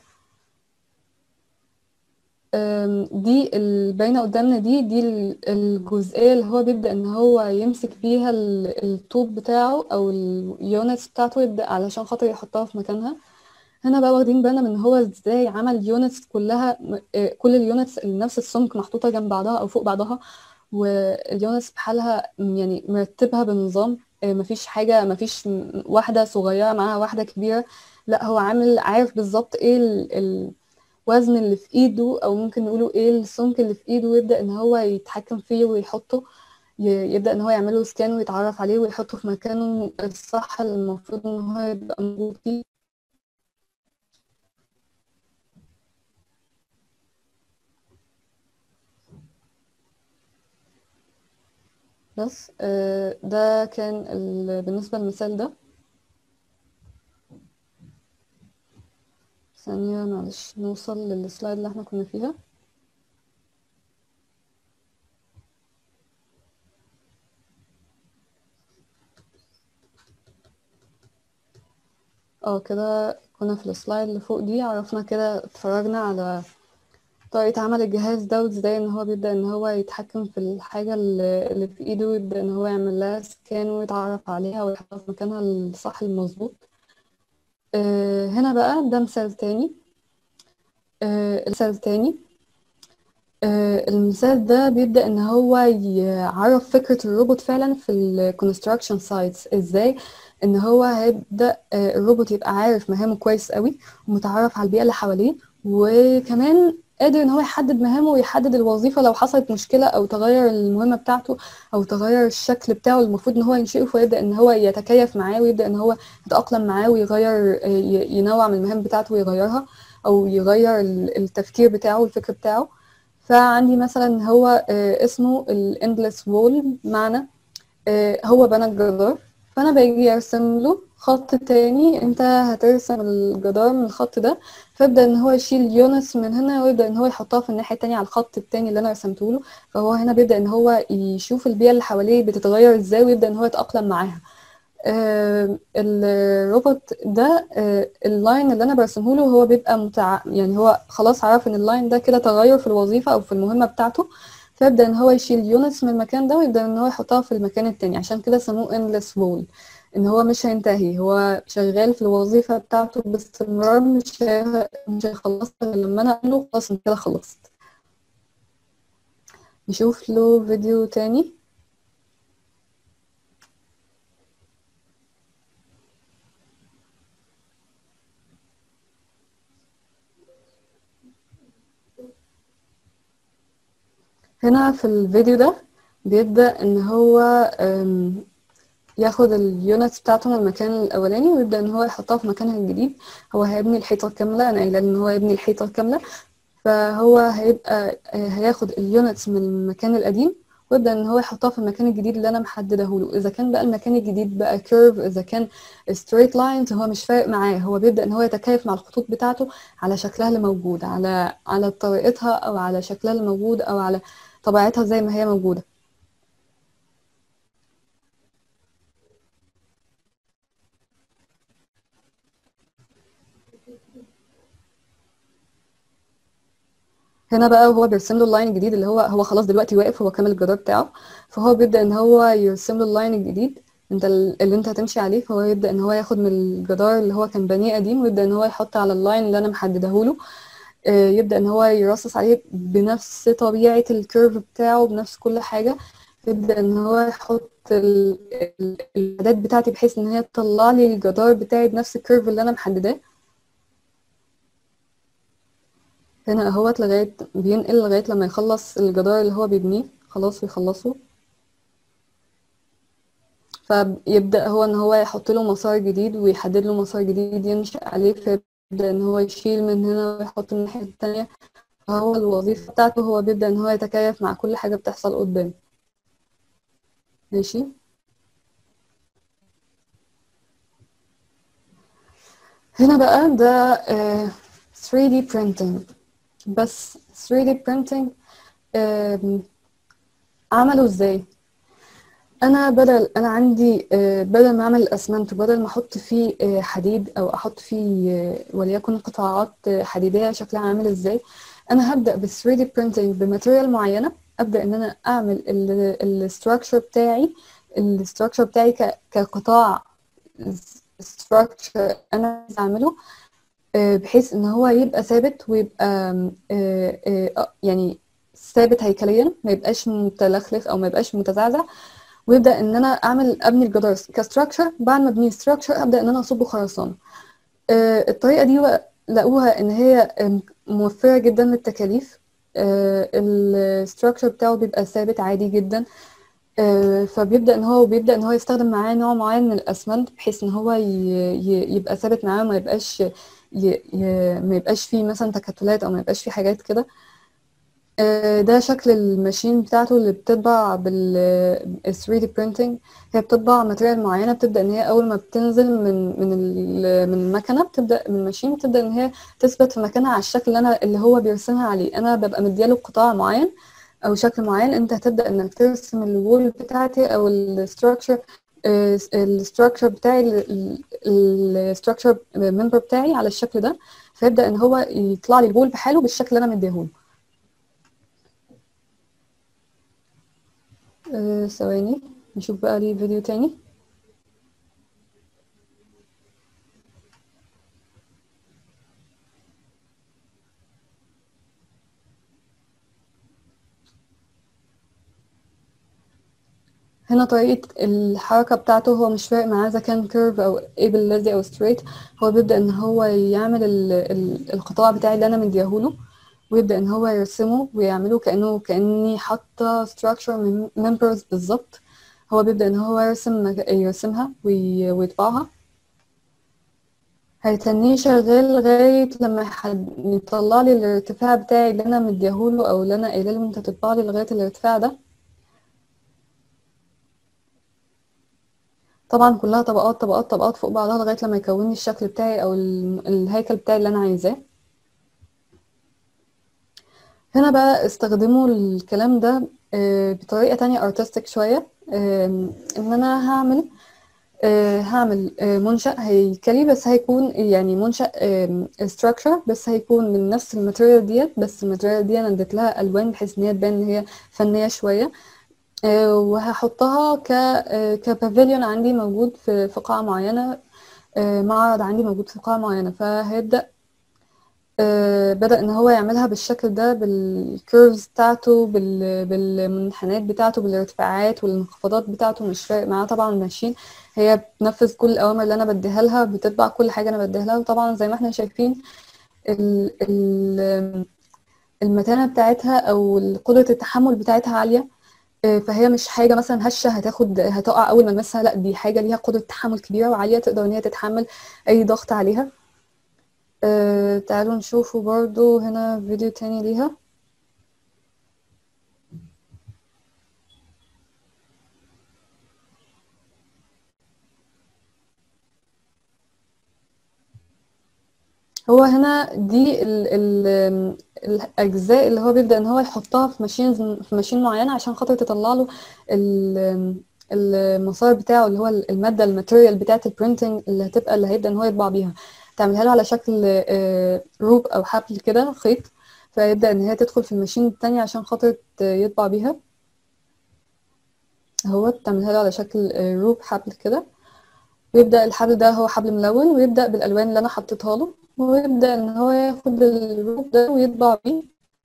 آم، دي الباينة قدامنا دي دي ال- الجزئية اللي هو بيبدأ ان هو يمسك بيها ال- الطوب بتاعه او اليونتس بتاعته يبدأ علشان خاطر يحطها في مكانها هنا بقى واخدين بالنا من هو ازاي عمل يونتس كلها م- آه، كل اليونتس اللي نفس السمك محطوطة جنب بعضها أو فوق بعضها واليونتس بحالها م- يعني مرتبها بنظام آه، مفيش حاجة مفيش م- واحدة صغيرة معاها واحدة كبيرة لا هو عامل عارف بالظبط ايه ال- الوزن اللي في ايده او ممكن نقوله ايه السمك اللي في ايده ويبدأ ان هو يتحكم فيه ويحطه ي- يبدأ ان هو يعمله سكان ويتعرف عليه ويحطه في مكانه الصح اللي المفروض ان هو يبقى موجود فيه بس آه، ده كان ال... بالنسبة للمثال ده ثانية معلش نوصل للسلايد اللي احنا كنا فيها اه كده كنا في السلايد اللي فوق دي عرفنا كده اتفرجنا على طريقة عمل الجهاز ده وازاي ان هو بيبدأ ان هو يتحكم في الحاجة اللي اللي في ايده ويبدأ ان هو يعمل لها سكان ويتعرف عليها ويحطها في مكانها الصح المظبوط آه، هنا بقى ده مثال تاني آه، المثال تاني آه، المثال ده بيبدأ ان هو يعرف فكرة الروبوت فعلا في ال construction sites ازاي ان هو هيبدأ آه، الروبوت يبقى عارف مهامه كويس قوي ومتعرف على البيئة اللي حواليه وكمان قادر ان هو يحدد مهامه ويحدد الوظيفة لو حصلت مشكلة او تغير المهمة بتاعته او تغير الشكل بتاعه المفروض ان هو ينشئه فيبدأ ان هو يتكيف معاه ويبدأ ان هو يتأقلم معاه ويغير آه، ي- ينوع من المهام بتاعته ويغيرها او يغير ال- التفكير بتاعه والفكر بتاعه فعندي مثلا هو آه، اسمه الاندلس وول معنى آه، هو بنى الجدار فانا باجي ارسم له خط تاني انت هترسم الجدار من الخط ده فيبدا ان هو يشيل يونس من هنا ويبدا ان هو يحطها في الناحيه التانيه على الخط التاني اللي انا رسمته له فهو هنا بيبدا ان هو يشوف البيئه اللي حواليه بتتغير ازاي ويبدا ان هو يتاقلم معاها آه، الروبوت ده آه، اللاين اللي انا برسمه له هو بيبقى متع... يعني هو خلاص عرف ان اللاين ده كده تغير في الوظيفه او في المهمه بتاعته فيبدا ان هو يشيل يونتس من المكان ده ويبدا ان هو يحطها في المكان التاني عشان كده سموه endless wall ان هو مش هينتهي هو شغال في الوظيفه بتاعته باستمرار مش هي... مش هيخلصها غير لما انا اقول له خلاص انت كده خلصت نشوف له فيديو تاني هنا في الفيديو ده بيبدأ ان هو أم، ياخد اليونتس بتاعته من المكان الاولاني ويبدأ ان هو يحطها في مكانها الجديد هو هيبني الحيطة كاملة انا قايله ان هو يبني الحيطة كاملة فهو هيبقى آه، هياخد اليونتس من المكان القديم ويبدأ ان هو يحطها في المكان الجديد اللي انا محدده له اذا كان بقى المكان الجديد بقى كيرف اذا كان ستريت لاينز هو مش فارق معاه هو بيبدأ ان هو يتكيف مع الخطوط بتاعته على شكلها اللي موجود على على طريقتها او على شكلها اللي موجود او على طبيعتها زي ما هي موجودة هنا بقى هو بيرسم له اللاين الجديد اللي هو هو خلاص دلوقتي واقف هو كامل الجدار بتاعه فهو بيبدأ ان هو يرسم له اللاين الجديد انت ال- اللي انت هتمشي عليه فهو يبدأ ان هو ياخد من الجدار اللي هو كان بنيه قديم ويبدأ ان هو يحط على اللاين اللي انا محدده له آه، يبدأ ان هو يرصص عليه بنفس طبيعة الكيرف بتاعه بنفس كل حاجة يبدأ ان هو يحط ال- ال- الاعداد بتاعتي بحيث ان هي تطلع لي الجدار بتاعي بنفس الكيرف اللي انا محدداه هنا اهوت لغاية بينقل لغاية لما يخلص الجدار اللي هو بيبنيه خلاص ويخلصه فيبدأ هو ان هو يحط له مسار جديد ويحدد له مسار جديد ينشأ عليه فيبدأ ان هو يشيل من هنا ويحط من الناحية التانية فهو الوظيفة بتاعته هو بيبدأ ان هو يتكيف مع كل حاجة بتحصل قدامه ماشي هنا بقى ده آه، 3D printing بس 3D printing آم، عمله ازاي انا بدل انا عندي آه، بدل ما اعمل الاسمنت بدل ما احط فيه آه، حديد او احط فيه آه، وليكن قطاعات آه، حديديه شكلها عامل ازاي انا هبدا بال 3D printing بماتيريال معينه ابدا ان انا اعمل الستراكشر بتاعي الستراكشر بتاعي ك- كقطاع structure انا عايزه اعمله آه، بحيث ان هو يبقى ثابت ويبقى آم، آه، آه، آه، يعني ثابت هيكليا ما يبقاش متلخلف او ما يبقاش متزعزع ويبدا ان انا اعمل ابني الجدار كستراكشر بعد ما ابني ستراكشر ابدا ان انا اصبه خرسانه آه، الطريقه دي بقى لقوها ان هي آم، موفره جدا للتكاليف الستراكشر بتاعه بيبقى ثابت عادي جدا آه، فبيبدأ ان هو بيبدأ ان هو يستخدم معاه نوع معين من الاسمنت بحيث ان هو ي... ي... يبقى ثابت معاه ما يبقاش ي... ي... ما يبقاش فيه مثلا تكتلات او ما يبقاش فيه حاجات كده آه، ده شكل الماشين بتاعته اللي بتطبع بال 3D printing هي بتطبع ماتيريال معينة بتبدأ ان هي اول ما بتنزل من من ال- من المكنة بتبدأ من الماشين بتبدأ ان هي تثبت في مكانها على الشكل اللي انا اللي هو بيرسمها عليه انا ببقى مدياله قطاع معين او شكل معين انت هتبدا انك ترسم الوول بتاعتي او الستراكشر الستراكشر بتاعي الستراكشر ممبر بتاعي على الشكل ده فيبدا ان هو يطلع لي الوول بحاله بالشكل اللي انا مديهوله آه، ثواني نشوف بقى ليه فيديو تاني هنا طريقة الحركة بتاعته هو مش فارق معاه إذا كان كيرف أو ايه باللازق أو ستريت هو بيبدأ إن هو يعمل ال ال القطاع بتاعي اللي أنا مديهوله ويبدأ إن هو يرسمه ويعمله كأنه كأني حاطة structure members بالظبط هو بيبدأ إن هو يرسم مك- يرسمها وي- ويطبعها هيتنيه شغال لغاية لما يحد- يطلع لي الارتفاع بتاعي اللي أنا مديهوله أو اللي أنا قايله له أنت تطبع لي لغاية الارتفاع ده طبعا كلها طبقات طبقات طبقات فوق بعضها لغاية لما يكون لي الشكل بتاعي أو ال- الهيكل بتاعي اللي أنا عايزاه هنا بقى استخدموا الكلام ده آه، بطريقة تانية artistic شوية آم، إن أنا هعمل آه، هعمل آه، منشأ هيكلي بس هيكون يعني منشأ آم، structure بس هيكون من نفس الماتيريال ديت بس الماتيريال دي أنا اديت لها ألوان بحيث إن هي تبان إن هي فنية شوية آه، وهحطها ك آه، كبافيليون عندي موجود في في قاعة معينة آه، معرض عندي موجود في قاعة معينة فهيبدأ آه، بدأ إن هو يعملها بالشكل ده بالكيرفز بتاعته بال- بالمنحنيات بتاعته بالارتفاعات والانخفاضات بتاعته مش فارق معاه طبعا ماشين هي بتنفذ كل الأوامر اللي أنا بديها لها بتتبع كل حاجة أنا بديها لها وطبعا زي ما احنا شايفين ال ال المتانة بتاعتها أو قدرة التحمل بتاعتها عالية آه، فهي مش حاجة مثلا هشة هتاخد هتقع أول ما المسها لا دي حاجة ليها قدرة تحمل كبيرة وعالية تقدر إن هي تتحمل أي ضغط عليها آه، تعالوا نشوفوا برضو هنا فيديو تاني ليها هو هنا دي ال ال الأجزاء اللي هو بيبدأ إن هو يحطها في ماشين في ماشين معينة عشان خاطر تطلع له ال- المسار بتاعه اللي هو المادة الماتيريال بتاعة البرينتنج اللي هتبقى اللي هيبدأ إن هو يطبع بيها تعملها له على شكل آه، روب أو حبل كده خيط فيبدأ إن هي تدخل في الماشين التانية عشان خاطر ت- يطبع بيها هو تعملها له على شكل آه، روب حبل كده ويبدأ الحبل ده هو حبل ملون ويبدأ بالألوان اللي أنا حطيتها له ويبدأ إن هو ياخد الروب ده ويطبع بيه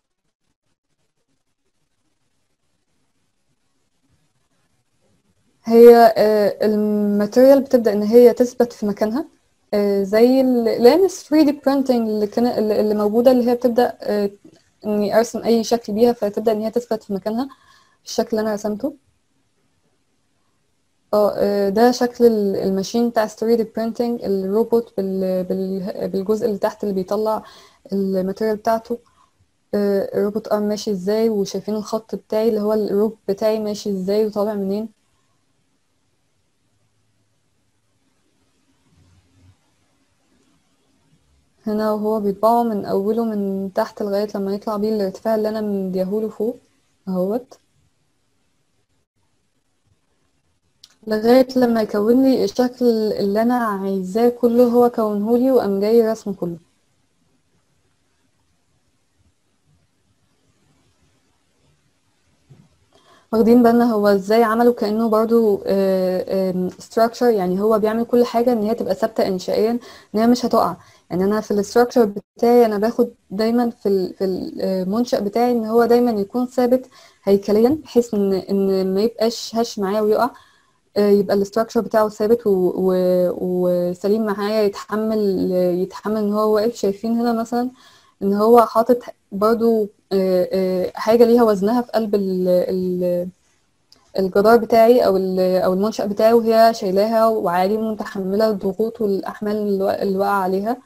هي آه، الماتيريال بتبدأ إن هي تثبت في مكانها آه، زي الأقلام ال 3D printing اللي كان اللي اللي موجودة اللي هي بتبدأ آه، إني أرسم أي شكل بيها فتبدأ إن هي تثبت في مكانها الشكل اللي أنا رسمته اه آه، ده شكل ال- الماشين بتاع 3D printing الروبوت بال... بال... بالجزء اللي تحت اللي بيطلع الماتيريال بتاعته آه، الروبوت ارم ماشي ازاي وشايفين الخط بتاعي اللي هو الروب بتاعي ماشي ازاي وطالع منين هنا وهو بيطبعه من اوله من تحت لغاية لما يطلع بيه الارتفاع اللي انا مديهوله فوق اهوت لغاية لما يكون لي الشكل اللي انا عايزاه كله هو كونهولي وقام جاي رسمه كله واخدين بالنا هو ازاي عملوا كأنه برضو structure يعني هو بيعمل كل حاجة ان هي تبقى ثابتة انشائيا ان هي مش هتقع يعني انا في الاستراكشر بتاعي انا باخد دايما في ال- في المنشأ بتاعي ان هو دايما يكون ثابت هيكليا بحيث ان ان ما يبقاش هش معايا ويقع آه، يبقى الاستراكشر بتاعه ثابت و- و- وسليم معايا يتحمل يتحمل ان هو واقف شايفين هنا مثلا ان هو حاطط برضو آه، آه، حاجة ليها وزنها في قلب ال- ال- الجدار بتاعي او ال- او المنشأ بتاعي وهي شايلاها وعادي متحملة الضغوط والاحمال اللي وا- اللي واقعة عليها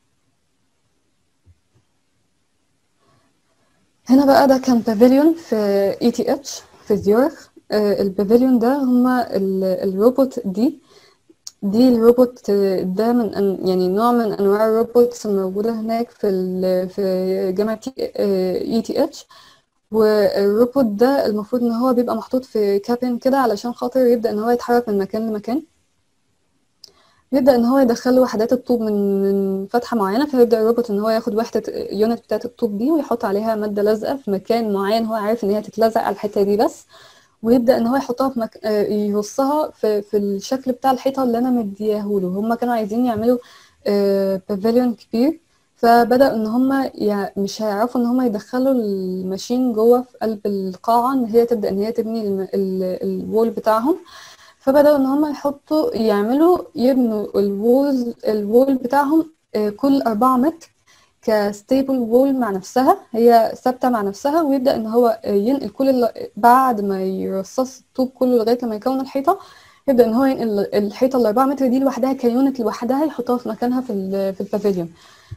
هنا بقى ده كان بافيليون في اي تي اتش في زيورخ آه، البافيليون ده هما ال- الروبوت دي دي الروبوت ده من أن يعني نوع من انواع الروبوتس الموجوده هناك في ال- في جامعه اي تي اتش والروبوت ده المفروض ان هو بيبقى محطوط في كابين كده علشان خاطر يبدا ان هو يتحرك من مكان لمكان يبدا ان هو يدخل وحدات الطوب من من فتحه معينه فيبدا الروبوت ان هو ياخد وحده يونت بتاعه الطوب دي ويحط عليها ماده لازقه في مكان معين هو عارف ان هي تتلزق على الحته دي بس ويبدا ان هو يحطها في مك... آه، يرصها في في الشكل بتاع الحيطه اللي انا مدياهوله هم كانوا عايزين يعملوا بافيليون كبير فبدأوا ان هم يع... مش هيعرفوا ان هم يدخلوا الماشين جوه في قلب القاعه ان هي تبدا ان هي تبني الم... ال... الوول بتاعهم فبدأوا ان هم يحطوا يعملوا يبنوا الوول الوول بتاعهم آه، كل أربعة متر كستيبل وول مع نفسها هي ثابتة مع نفسها ويبدأ ان هو آه، ينقل كل ال- بعد ما يرصص الطوب كله لغاية لما يكون الحيطة يبدأ ان هو ينقل الحيطة الأربعة متر دي لوحدها كيونت لوحدها يحطها في مكانها في ال- في البافيليون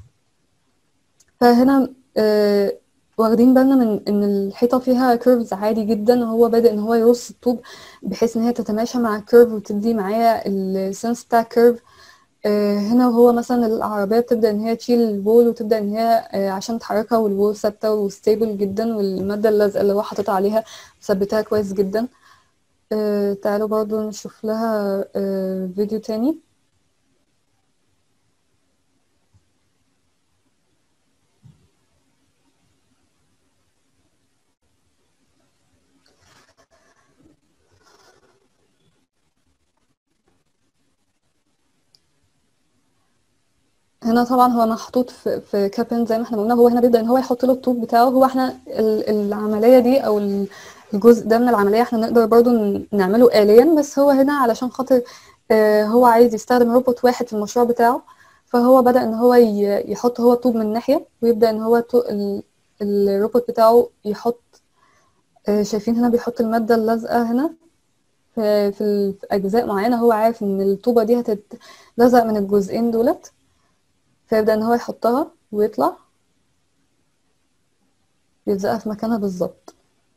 فهنا آه، واخدين بالنا من ان الحيطه فيها كيرفز عادي جدا وهو بادئ ان هو يرص الطوب بحيث ان هي تتماشى مع الكيرف وتدي معايا السنس بتاع الكيرف آه، هنا وهو مثلا العربيه بتبدا ان هي تشيل الوول وتبدا ان هي آه، عشان تحركها والوول ثابته وستيبل جدا والماده اللازقه اللي هو حاططها عليها مثبتها كويس جدا آه، تعالوا برضو نشوف لها آه، فيديو تاني هنا طبعا هو محطوط في في كابن زي ما احنا قلنا هو هنا بيبدأ ان هو يحط له الطوب بتاعه هو احنا ال- العملية دي او ال- الجزء ده من العملية احنا نقدر برضو ن- نعمله آليا بس هو هنا علشان خاطر آه، هو عايز يستخدم روبوت واحد في المشروع بتاعه فهو بدأ ان هو ي- يحط هو الطوب من ناحية ويبدأ ان هو تو- ال- الروبوت بتاعه يحط آه، شايفين هنا بيحط المادة اللازقة هنا في في ال- في أجزاء معينة هو عارف إن الطوبة دي هتتلزق من الجزئين دولت فيبدأ إن هو يحطها ويطلع يلزقها في مكانها بالظبط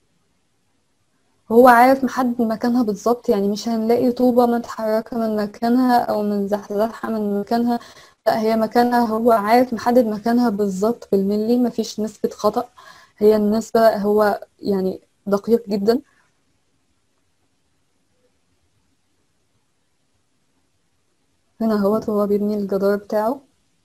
هو عارف محدد مكانها بالظبط يعني مش هنلاقي طوبة متحركة من مكانها أو من زحزحة من مكانها لا هي مكانها هو عارف محدد مكانها بالظبط بالملي مفيش نسبة خطأ هي النسبة هو يعني دقيق جدا هنا هو هو بيبني الجدار بتاعه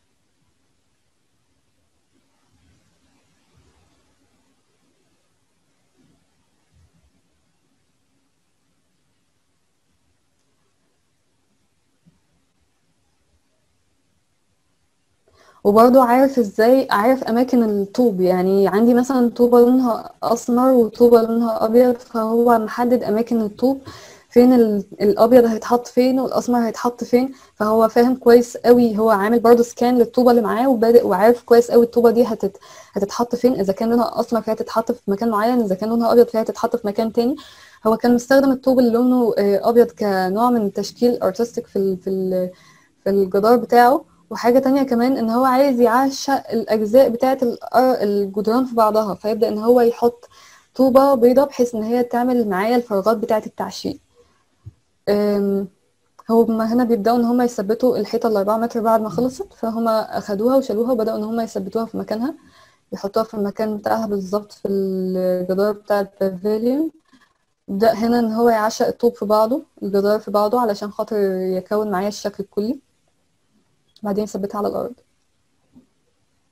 وبرضه عارف ازاي عارف اماكن الطوب يعني عندي مثلا طوبة لونها اسمر وطوبة لونها ابيض فهو محدد اماكن الطوب فين ال- الابيض هيتحط فين والاسمر هيتحط فين فهو فاهم كويس قوي هو عامل برضه سكان للطوبة اللي معاه وبادئ وعارف كويس قوي الطوبة دي هتت... هتتحط فين اذا كان لونها اسمر فهي هتتحط في مكان معين اذا كان لونها ابيض فهي هتتحط في مكان تاني هو كان مستخدم الطوب اللي لونه آه، ابيض كنوع من تشكيل ارتستيك في ال... في ال... في الجدار بتاعه وحاجة تانية كمان ان هو عايز يعشق الاجزاء بتاعة الأر- الجدران في بعضها فيبدأ ان هو يحط طوبة بيضة بحيث ان هي تعمل معايا الفراغات بتاعة التعشيق أم، هما هنا بيبدأوا ان هما يثبتوا الحيطة الأربعة متر بعد ما خلصت فهما أخدوها وشالوها وبدأوا ان هما يثبتوها في مكانها يحطوها في المكان بتاعها بالظبط في الجدار بتاع البافيليون يبدأ هنا ان هو يعشق الطوب في بعضه الجدار في بعضه علشان خاطر يكون معايا الشكل الكلي بعدين يثبتها على الأرض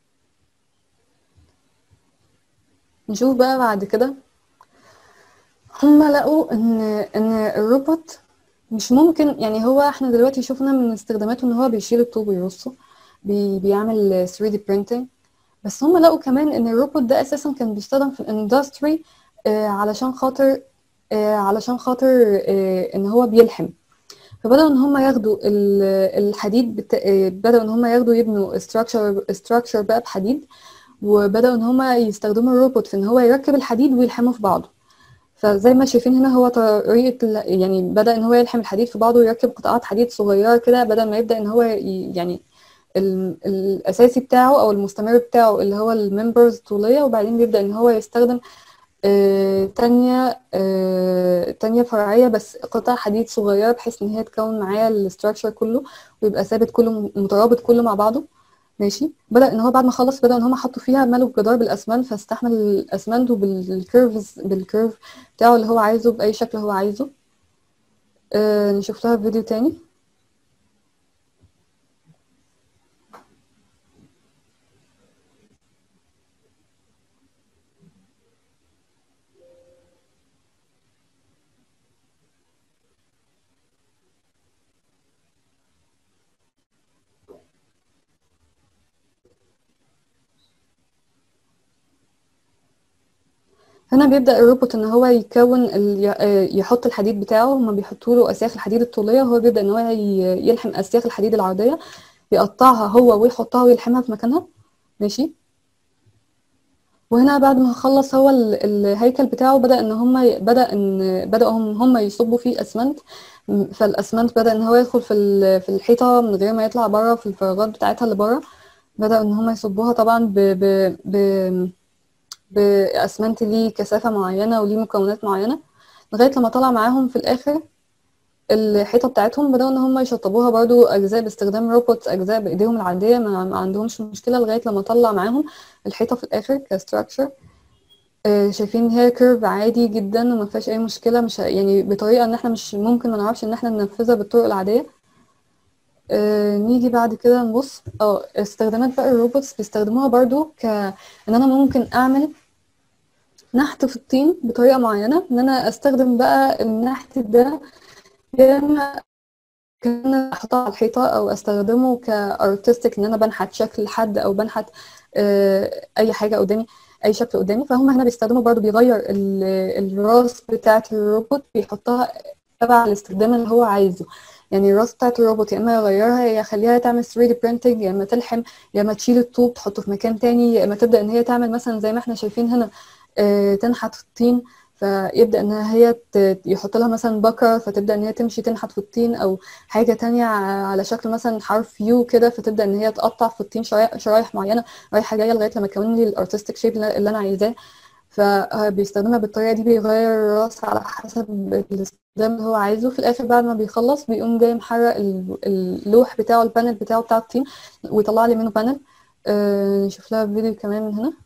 نشوف بقى بعد كده هم لقوا ان ان الروبوت مش ممكن يعني هو احنا دلوقتي شفنا من استخداماته ان هو بيشيل الطوب ويرصه بي بيعمل 3D printing بس هم لقوا كمان ان الروبوت ده اساسا كان بيستخدم في الاندستري آه علشان خاطر آه علشان خاطر آه ان هو بيلحم فبدأوا ان هم ياخدوا ال- الحديد بتا... آه، بدأوا ان هم ياخدوا يبنوا structure structure بقى بحديد وبدأوا ان هم يستخدموا الروبوت في ان هو يركب الحديد ويلحمه في بعضه فزي ما شايفين هنا هو طريقة ال- يعني بدأ ان هو يلحم الحديد في بعضه ويركب قطعات حديد صغيرة كده بدل ما يبدأ ان هو ي- يعني ال- الأساسي بتاعه أو المستمر بتاعه اللي هو الممبرز طولية وبعدين بيبدأ ان هو يستخدم آه، تانية آه، تانية فرعية بس قطع حديد صغيرة بحيث ان هي تكون معايا الاستراكشر كله ويبقى ثابت كله مترابط كله مع بعضه ماشي بدأ ان هو بعد ما خلص بدأ ان هم حطوا فيها ملوا الجدار بالاسمنت فاستحمل الاسمنت وبالكيرفز بالكيرف بتاعه اللي هو عايزه بأي شكل هو عايزه آه نشوف لها فيديو تاني هنا بيبدأ الروبوت ان هو يكون ال- آه، يحط الحديد بتاعه هما بيحطوا له اسياخ الحديد الطولية وهو بيبدأ ان هو ي- يلحم اسياخ الحديد العرضية يقطعها هو ويحطها ويلحمها في مكانها ماشي وهنا بعد ما خلص هو ال- الهيكل بتاعه بدأ ان هم بدأ ان بدأوا هم هم يصبوا فيه اسمنت م- فالاسمنت بدأ ان هو يدخل في ال- في الحيطة من غير ما يطلع بره في الفراغات بتاعتها اللي بره بدأوا ان هم يصبوها طبعا ب ب ب باسمنت ليه كثافة معينة وليه مكونات معينة لغاية لما طلع معاهم في الاخر الحيطة بتاعتهم بدأوا ان هم يشطبوها برضو اجزاء باستخدام روبوت اجزاء بايديهم العادية ما, ما عندهمش مشكلة لغاية لما طلع معاهم الحيطة في الاخر كستراكشر آه، شايفين هي كيرف عادي جدا وما فيهاش اي مشكله مش ه- يعني بطريقه ان احنا مش ممكن ما نعرفش ان احنا ننفذها بالطرق العاديه آه، نيجي بعد كده نبص اه استخدامات بقى الروبوتس بيستخدموها برضو ك ان انا ممكن اعمل نحت في الطين بطريقه معينه ان انا استخدم بقى النحت ده يا اما كان احطها على الحيطه او استخدمه كارتستيك ان انا بنحت شكل حد او بنحت آه، اي حاجه قدامي اي شكل قدامي فهم هنا بيستخدموا برضو بيغير ال- الراس بتاعه الروبوت بيحطها تبع الاستخدام اللي هو عايزه يعني الراس بتاعه الروبوت يا اما يغيرها يا يخليها تعمل 3D printing يا اما تلحم يا اما تشيل الطوب تحطه في مكان تاني يا اما تبدا ان هي تعمل مثلا زي ما احنا شايفين هنا آه، تنحت في الطين فيبدا ان هي ت- يحط لها مثلا بكره فتبدا ان هي تمشي تنحت في الطين او حاجه تانية ع- على شكل مثلا حرف يو كده فتبدا ان هي تقطع في الطين شرايح شرايح معينه رايحه جايه لغايه لما تكون لي الارتستيك شيب اللي انا عايزاه فبيستخدمها بالطريقه دي بيغير الراس على حسب الاستخدام اللي هو عايزه في الاخر بعد ما بيخلص بيقوم جاي محرق ال- اللوح بتاعه البانل بتاعه بتاع الطين ويطلع لي منه بانل آه نشوف لها فيديو كمان من هنا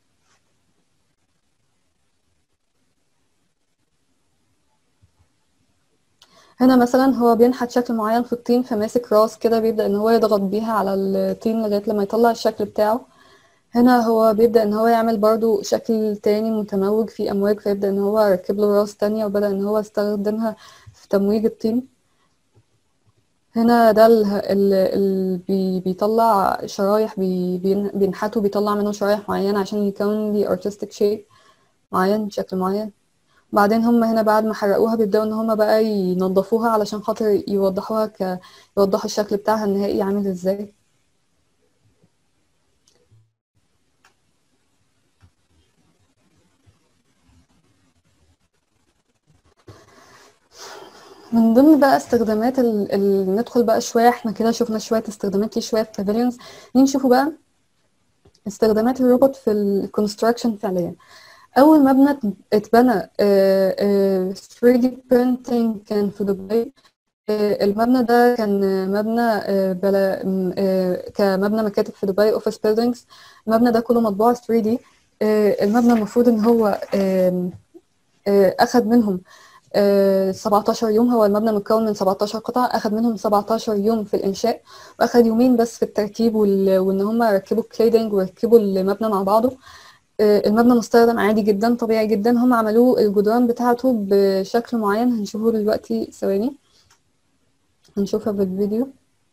هنا مثلا هو بينحت شكل معين في الطين فماسك راس كده بيبدأ ان هو يضغط بيها على الطين لغاية لما يطلع الشكل بتاعه هنا هو بيبدأ ان هو يعمل برضو شكل تاني متموج فيه امواج فيبدأ ان هو يركب له راس تانية وبدأ ان هو يستخدمها في تمويج الطين هنا ده ال ال ال بي بيطلع شرايح بي بين- بينحته بيطلع منه شرايح معينة عشان يكون لي artistic shape معين شكل معين بعدين هم هنا بعد ما حرقوها بيبدأوا ان هم بقى ينظفوها علشان خاطر يوضحوها ك يوضحوا الشكل بتاعها النهائي عامل ازاي من ضمن بقى استخدامات ال... ال... ندخل بقى شوية احنا كده شفنا شوية استخدامات ليه شوية في pavilions نشوفوا بقى استخدامات الروبوت في الكونستراكشن فعليا أول مبنى اتبنى آه، آه، 3D printing كان في دبي آه، المبنى ده كان مبنى آه، بلا م- آه، كمبنى مكاتب في دبي اوفيس بيلدينجز المبنى ده كله مطبوع 3D آه، المبنى المفروض ان هو آم، آه، اخد منهم آه، 17 يوم هو المبنى متكون من 17 قطعة اخد منهم 17 يوم في الانشاء واخد يومين بس في التركيب وال- وان هم ركبوا الكليدنج وركبوا المبنى مع بعضه آه، المبنى مستخدم عادي جدا طبيعي جدا هم عملوه الجدران بتاعته بشكل معين هنشوفه دلوقتي ثواني هنشوفها في الفيديو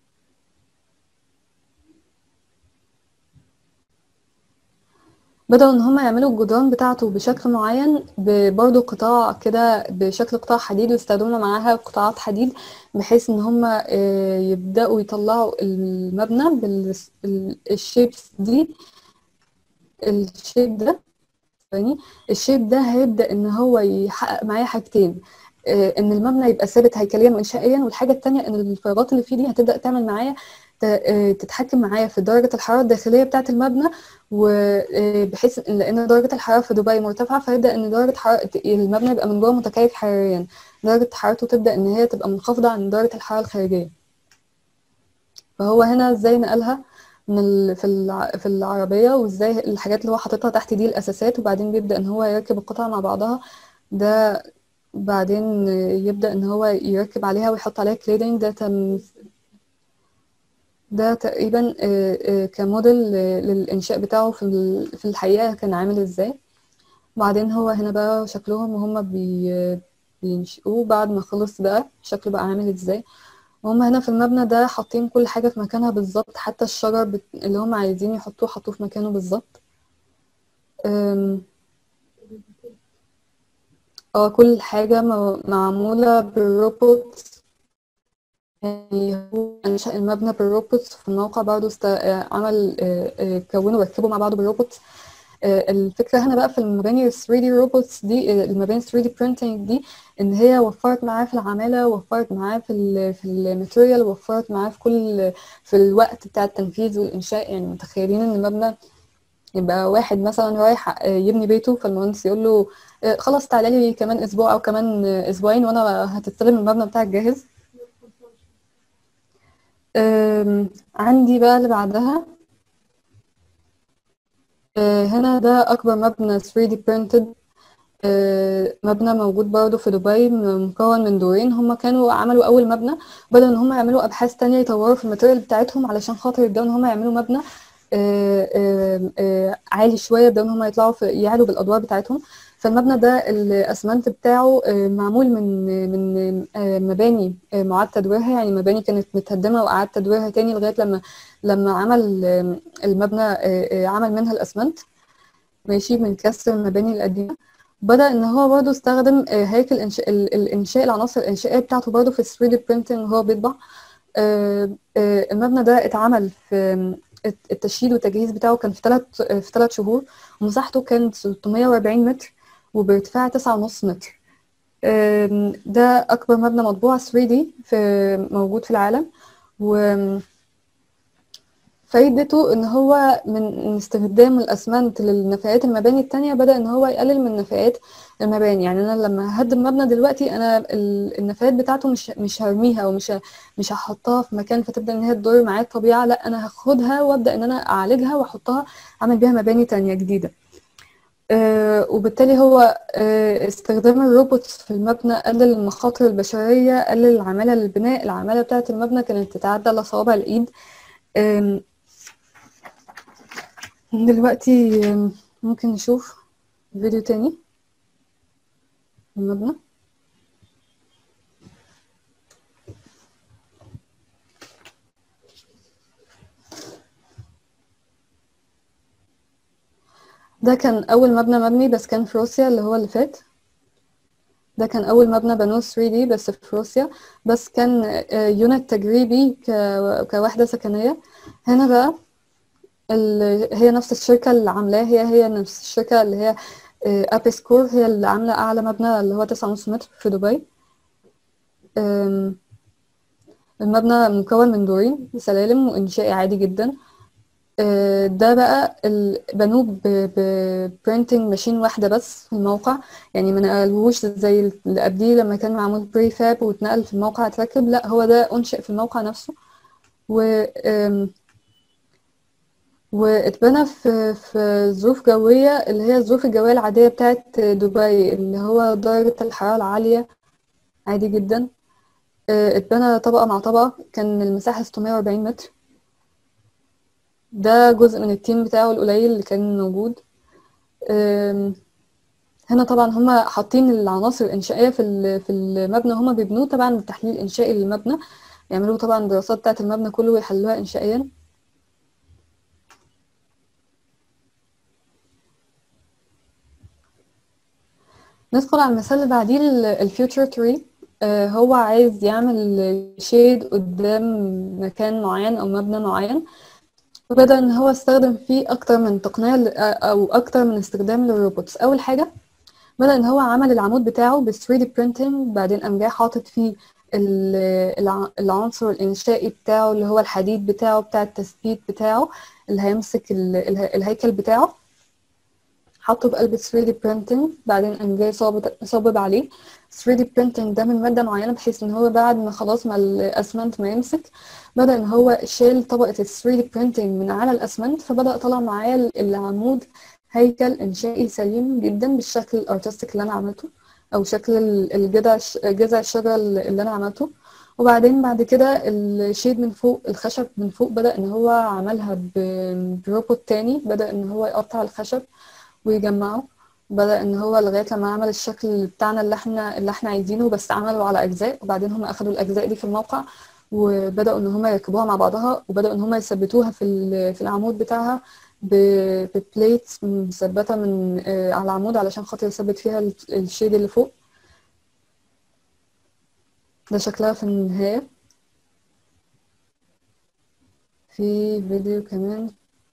بدأوا إن هم يعملوا الجدران بتاعته بشكل معين برضه قطاع كده بشكل قطاع حديد ويستخدموا معاها قطاعات حديد بحيث إن هم آه، يبدأوا يطلعوا المبنى بالشيبس دي الشيب ده ثواني الشيب ده هيبدأ إن هو يحقق معايا حاجتين آه، إن المبنى يبقى ثابت هيكليا وإنشائيا والحاجة التانية إن الفراغات اللي فيه دي هتبدأ تعمل معايا ت- آه، تتحكم معايا في درجة الحرارة الداخلية بتاعة المبنى وبحيث إن لأن درجة الحرارة في دبي مرتفعة فيبدأ إن درجة حرارة المبنى يبقى من جوه متكيف حراريا درجة حرارته تبدأ إن هي تبقى منخفضة عن درجة الحرارة الخارجية فهو هنا إزاي نقلها من ال... في الع... في العربية وإزاي الحاجات اللي هو حاططها تحت دي الأساسات وبعدين بيبدأ إن هو يركب القطع مع بعضها ده بعدين يبدأ إن هو يركب عليها ويحط عليها كليدنج ده تم ده تقريبا آه، آه، كموديل آه، للإنشاء بتاعه في ال- في الحقيقة كان عامل إزاي بعدين هو هنا بقى شكلهم وهم بي بينشئوه بعد ما خلص بقى شكله بقى عامل إزاي وهم هنا في المبنى ده حاطين كل حاجة في مكانها بالظبط حتى الشجر بت... اللي هم عايزين يحطوه حطوه في مكانه بالظبط أم، اه كل حاجة م- معمولة بالروبوت يعني هو أنشأ المبنى بالروبوت في الموقع برضه است... آه، عمل آه، آه، كونه وركبه مع بعضه بالروبوت آه، الفكرة هنا بقى في المباني ال 3D روبوتس دي آه، المباني 3D printing دي إن هي وفرت معاه في العمالة وفرت معاه في ال في الماتيريال وفرت معاه في كل في الوقت بتاع التنفيذ والإنشاء يعني متخيلين إن المبنى يبقى واحد مثلا رايح آه، يبني بيته فالمهندس يقول له آه، خلاص تعالى لي كمان أسبوع أو كمان آه، أسبوعين وأنا هتستلم المبنى بتاعك جاهز آم، عندي بقى اللي بعدها آه، هنا ده أكبر مبنى 3D printed آه، مبنى موجود برضه في دبي م- مكون من دورين هما كانوا عملوا أول مبنى بدأوا إن هما يعملوا أبحاث تانية يطوروا في الماتيريال بتاعتهم علشان خاطر يبدأوا إن هما يعملوا مبنى آه، آه، آه، عالي شوية يبدأوا إن هما يطلعوا في يعلوا بالأدوار بتاعتهم فالمبنى ده الأسمنت بتاعه آه، معمول من من آه، مباني آه، معاد تدويرها يعني مباني كانت متهدمة وأعاد تدويرها تاني لغاية لما لما عمل آه، المبنى آه، آه، عمل منها الأسمنت ماشي من كسر المباني القديمة بدأ إن هو برضه استخدم آه، هيكل إنشاء ال- الإنشاء العناصر الإنشائية بتاعته برضه في ال 3D printing وهو بيطبع آه، آه، المبنى ده اتعمل في الت- التشييد والتجهيز بتاعه كان في ثلاث في ثلاث شهور ومساحته كانت 640 متر وبارتفاع 9.5 متر آم، ده أكبر مبنى مطبوع 3D في موجود في العالم و فايدته ان هو من من استخدام الاسمنت للنفايات المباني التانية بدأ ان هو يقلل من نفايات المباني يعني انا لما هدم مبنى دلوقتي انا ال- النفايات بتاعته مش مش هرميها ومش ه- مش هحطها في مكان فتبدأ ان هي تضر معايا الطبيعة لا انا هاخدها وابدأ ان انا اعالجها واحطها اعمل بيها مباني تانية جديدة آه، وبالتالي هو آه، استخدام الروبوت في المبنى قلل المخاطر البشرية قلل العمالة للبناء العمالة بتاعة المبنى كانت تتعدى على صوابع الإيد آم، دلوقتي آم، ممكن نشوف فيديو تاني المبنى ده كان أول مبنى مبني بس كان في روسيا اللي هو اللي فات ده كان أول مبنى بنوه 3D بس في روسيا بس كان يونت تجريبي ك- كوحدة سكنية هنا بقى ال- هي نفس الشركة اللي عاملاه هي هي نفس الشركة اللي هي أبي سكور هي اللي عاملة أعلى مبنى اللي هو تسعة ونص متر في دبي أم، المبنى مكون من دورين سلالم وإنشائي عادي جدا أه، ده بقى ال- بنوه ببرينتنج ماشين واحدة بس في الموقع يعني ما نقلوش زي اللي قبليه لما كان معمول بري فاب واتنقل في الموقع اتركب لا هو ده أنشئ في الموقع نفسه و أم، واتبنى في في ظروف جوية اللي هي الظروف الجوية العادية بتاعت دبي اللي هو درجة الحرارة العالية عادي جدا اه، اتبنى طبقة مع طبقة كان المساحة 640 متر ده جزء من التيم بتاعه القليل اللي كان موجود أم، هنا طبعا هما حاطين العناصر الإنشائية في ال- في المبنى هما بيبنوه طبعا التحليل الإنشائي للمبنى يعملوا طبعا دراسات بتاعة المبنى كله ويحللوها إنشائيا ندخل على المثال اللي بعديه الفيوتشر تري هو عايز يعمل شيد قدام مكان معين أو مبنى معين وبدأ إن هو يستخدم فيه أكتر من تقنية ل- أو أكتر من استخدام للروبوتس أول حاجة بدأ إن هو عمل العمود بتاعه بال 3D printing بعدين قام جاي حاطط فيه ال- الع- العنصر الإنشائي بتاعه اللي هو الحديد بتاعه بتاع التثبيت بتاعه اللي هيمسك ال- اله- الهيكل بتاعه حطه في قلب 3D printing بعدين قام جاي صابب صابب عليه 3D printing ده من مادة معينة بحيث إن هو بعد ما خلاص ما الأسمنت ما يمسك بدأ إن هو شال طبقة ال 3D printing من على الأسمنت فبدأ طلع معايا ال- العمود هيكل إنشائي سليم جدا بالشكل الأرتستيك اللي أنا عملته أو شكل ال- الجذع جذع الشجرة اللي أنا عملته وبعدين بعد كده الشيد من فوق الخشب من فوق بدأ إن هو عملها ب- بروبوت تاني بدأ إن هو يقطع الخشب ويجمعه بدأ إن هو لغاية لما عمل الشكل بتاعنا اللي احنا اللي احنا عايزينه بس عمله على أجزاء وبعدين هم أخدوا الأجزاء دي في الموقع وبدأوا إن هم يركبوها مع بعضها وبدأوا إن هم يثبتوها في ال- في العمود بتاعها ب- ببليتس مثبتة من آه، على العمود علشان خاطر يثبت فيها ال- الشيد اللي فوق ده شكلها في النهاية في فيديو كمان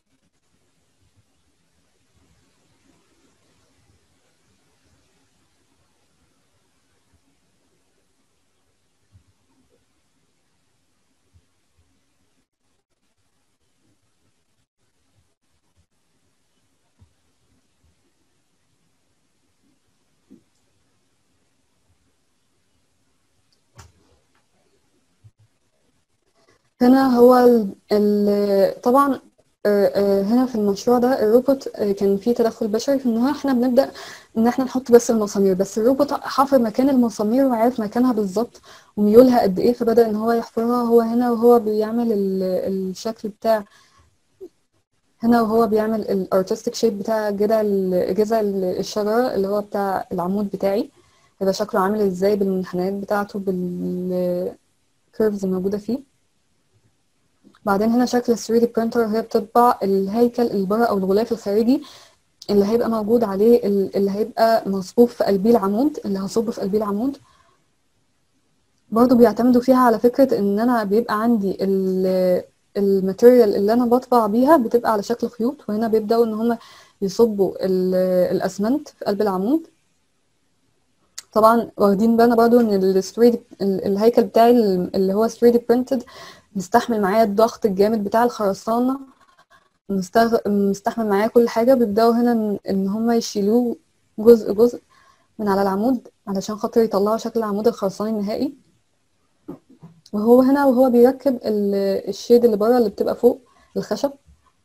هنا هو ال ال طبعا آه، آه، هنا في المشروع ده الروبوت آه، كان فيه تدخل بشري في ان هو احنا بنبدأ ان احنا نحط بس المسامير بس الروبوت حفر مكان المسامير وعارف مكانها بالظبط وميولها قد ايه فبدأ ان هو يحفرها هو هنا وهو بيعمل ال- الشكل بتاع هنا وهو بيعمل الارتستيك شيب بتاع جذع ال- جذع ال- الشجرة اللي هو بتاع العمود بتاعي هيبقى شكله عامل ازاي بالمنحنيات بتاعته بالكيرفز الموجودة فيه بعدين هنا شكل ال 3D printer هي بتطبع الهيكل اللي بره او الغلاف الخارجي اللي هيبقى موجود عليه ال- اللي هيبقى مصبوب في قلبيه العمود اللي هصبه في قلبيه العمود برضو بيعتمدوا فيها على فكرة ان انا بيبقى عندي ال- الماتيريال اللي انا بطبع بيها بتبقى على شكل خيوط وهنا بيبدأوا ان هم يصبوا ال- الاسمنت في قلب العمود طبعا واخدين بالنا برضو ان ال 3D ال- الهيكل بتاعي اللي هو 3D printed مستحمل معايا الضغط الجامد بتاع الخرسانة مستغ... مستحمل معايا كل حاجة بيبدأوا هنا ان, إن هما يشيلوه جزء جزء من على العمود علشان خاطر يطلعوا شكل العمود الخرساني النهائي وهو هنا وهو بيركب ال... الشيد اللي بره اللي بتبقى فوق الخشب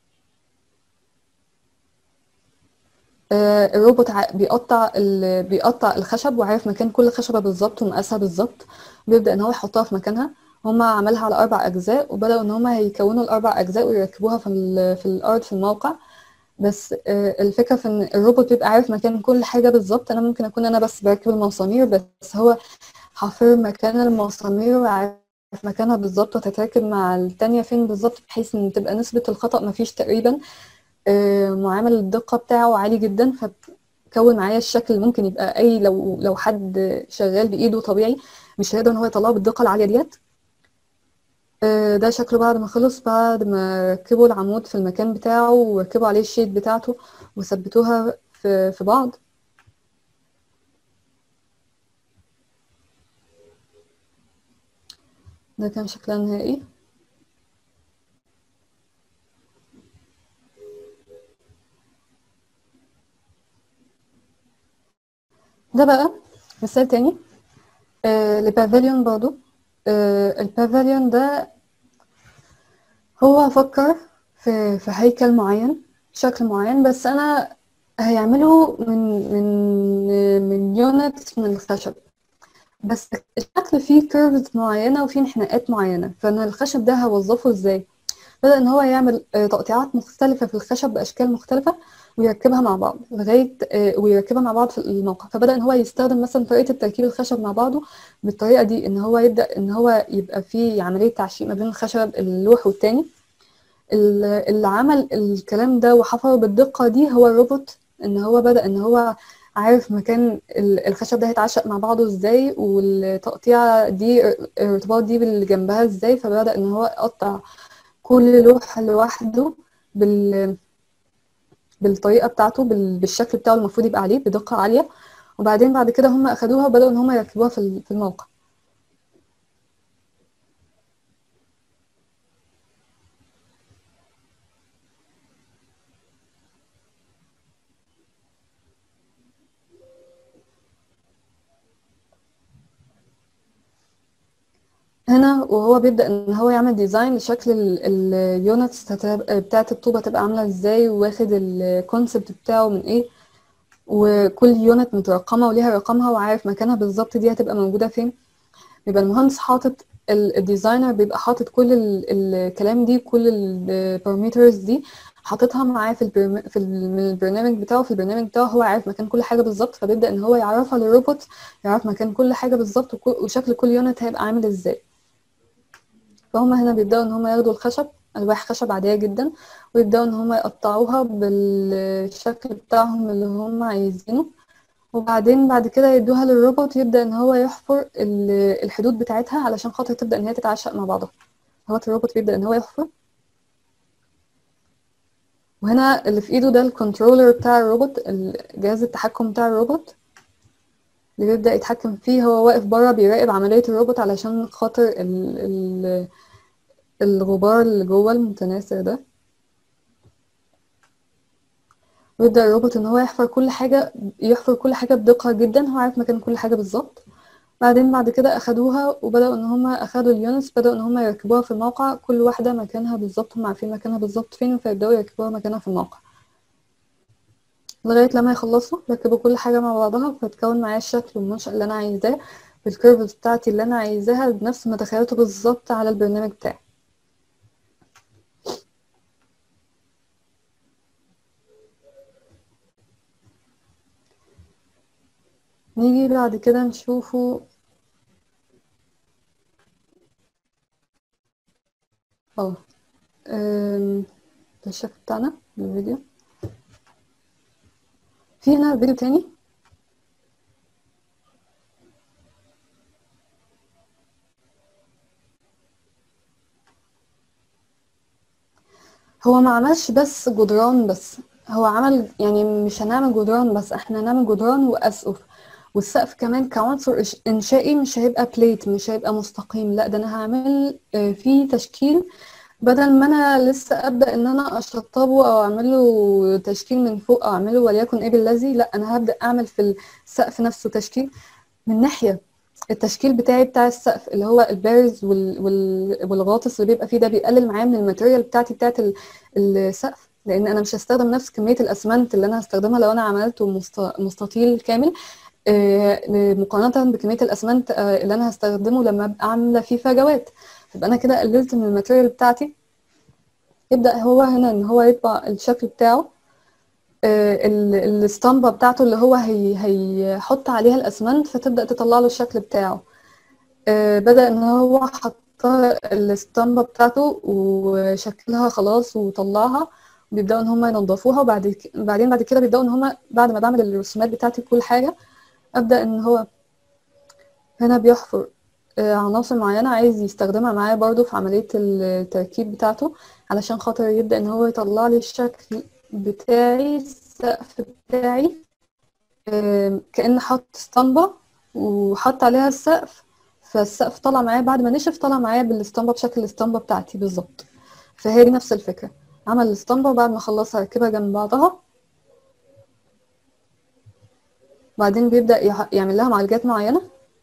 آه، الروبوت ع- بيقطع ال... بيقطع الخشب وعارف مكان كل خشبة بالظبط ومقاسها بالظبط بيبدأ ان هو يحطها في مكانها هما عملها على أربع أجزاء وبدأوا إن هما هيكونوا الأربع أجزاء ويركبوها في ال- في الأرض في الموقع بس آه، الفكرة في إن الروبوت بيبقى عارف مكان كل حاجة بالظبط أنا ممكن أكون أنا بس بركب المسامير بس هو حافر مكان المسامير وعارف مكانها بالظبط وتتركب مع التانية فين بالظبط بحيث إن تبقى نسبة الخطأ مفيش تقريبا آه، معامل الدقة بتاعه عالي جدا فتكون معايا الشكل اللي ممكن يبقى أي لو لو حد شغال بإيده طبيعي مش هيقدر إن هو يطلعه بالدقة العالية ديت آه، ده شكله بعد ما خلص بعد ما ركبوا العمود في المكان بتاعه وركبوا عليه الشيت بتاعته وثبتوها في في بعض ده كان شكلها النهائي ده بقى مثال تاني آه لبافيليون برضو آه البافيليون ده هو فكر في في هيكل معين شكل معين بس انا هيعمله من من من يونت من الخشب بس الشكل فيه كيرفز معينة وفيه انحناءات معينة فانا الخشب ده هوظفه ازاي بدأ إن هو يعمل آه، تقطيعات مختلفة في الخشب بأشكال مختلفة ويركبها مع بعض لغاية آه، ويركبها مع بعض في الموقع فبدأ إن هو يستخدم مثلا طريقة التركيب الخشب مع بعضه بالطريقة دي إن هو يبدأ إن هو يبقى فيه عملية تعشيق ما بين الخشب اللوح والتاني ال- اللي عمل الكلام ده وحفره بالدقة دي هو الروبوت إن هو بدأ إن هو عارف مكان ال- الخشب ده هيتعشق مع بعضه ازاي والتقطيعة دي الارتباط دي باللي جنبها ازاي فبدأ ان هو يقطع كل لوحة لوحده بال بالطريقة بتاعته بال- بالشكل بتاعه المفروض يبقى عليه بدقة عالية وبعدين بعد كده هم أخدوها وبدأوا إن هم يركبوها في ال- في الموقع هنا وهو بيبدأ ان هو يعمل ديزاين لشكل اليونتس بتاعت الطوبة تبقى عاملة ازاي واخد الكونسبت بتاعه من ايه وكل يونت مترقمة وليها رقمها وعارف مكانها بالظبط دي هتبقى موجودة فين بيبقى المهندس حاطط ال- الديزاينر بيبقى حاطط كل ال- الكلام دي كل البارامترز دي حاططها معاه في البرم... في ال- من البرنامج بتاعه في البرنامج بتاعه هو عارف مكان كل حاجة بالظبط فبيبدأ ان هو يعرفها للروبوت يعرف مكان كل حاجة بالظبط وكل- وشكل كل يونت هيبقى عامل ازاي فهم هنا بيبدأوا ان هم ياخدوا الخشب ألواح خشب عادية جدا ويبدأوا ان هم يقطعوها بالشكل بتاعهم اللي هم عايزينه وبعدين بعد كده يدوها للروبوت يبدأ ان هو يحفر ال- الحدود بتاعتها علشان خاطر تبدأ ان هي تتعشق مع بعضها هو الروبوت بيبدأ ان هو يحفر وهنا اللي في ايده ده الكنترولر بتاع الروبوت ال- جهاز التحكم بتاع الروبوت اللي بيبدأ يتحكم فيه هو واقف بره بيراقب عملية الروبوت علشان خاطر ال ال الغبار اللي جوه المتناثر ده ويبدأ الروبوت ان هو يحفر كل حاجة يحفر كل حاجة بدقة جدا هو عارف مكان كل حاجة بالظبط بعدين بعد كده اخدوها وبدأوا ان هما اخدوا اليونتس بدأوا ان هما يركبوها في الموقع كل واحدة مكانها بالظبط هم عارفين مكانها بالظبط فين فيبدأوا يركبوها مكانها في الموقع لغاية لما يخلصوا يركبوا كل حاجة مع بعضها فتكون معايا الشكل والمنشأ اللي انا عايزاه بالكيرفز بتاعتي اللي انا عايزاها بنفس ما تخيلته بالظبط على البرنامج بتاعي نيجي بعد كده نشوفه اه أم، ده الشكل بتاعنا الفيديو في هنا فيديو تاني هو ما عملش بس جدران بس هو عمل يعني مش هنعمل جدران بس احنا هنعمل جدران واسقف والسقف كمان كعنصر إش- انشائي مش هيبقى بليت مش هيبقى مستقيم لا ده انا هعمل آه، فيه تشكيل بدل ما انا لسه ابدا ان انا اشطبه او اعمل له تشكيل من فوق او اعمله وليكن ايه بالذي لا انا هبدا اعمل في السقف نفسه تشكيل من ناحيه التشكيل بتاعي بتاع السقف اللي هو البارز وال... وال... والغاطس اللي بيبقى فيه ده بيقلل معايا من الماتيريال بتاعتي بتاعت ال- السقف لان انا مش هستخدم نفس كميه الاسمنت اللي انا هستخدمها لو انا عملته مست... مستطيل كامل آه، مقارنه بكميه الاسمنت آه، اللي انا هستخدمه لما ابقى عامله فيه فجوات يبقى انا كده قللت من الماتيريال بتاعتي يبدا هو هنا ان هو يطبع الشكل بتاعه آه، ال- الاسطمبة بتاعته اللي هو هي هيحط عليها الأسمنت فتبدأ تطلع له الشكل بتاعه آه، بدأ إن هو حط الاسطمبة بتاعته وشكلها خلاص وطلعها بيبدأوا إن هما ينضفوها وبعد ك- بعدين بعد كده بيبدأوا إن هما بعد ما بعمل الرسومات بتاعتي كل حاجة أبدأ إن هو هنا بيحفر آه، عناصر معينة عايز يستخدمها معايا برضو في عملية التركيب بتاعته علشان خاطر يبدأ إن هو يطلع لي الشكل بتاعي السقف بتاعي آم، كأن حط اسطمبة وحط عليها السقف فالسقف طلع معايا بعد ما نشف طلع معايا بالاسطمبة بشكل الاسطمبة بتاعتي بالظبط فهي دي نفس الفكرة عمل الاسطمبة وبعد ما خلصها ركبها جنب بعضها بعدين بيبدأ يح- يعمل لها معالجات معينة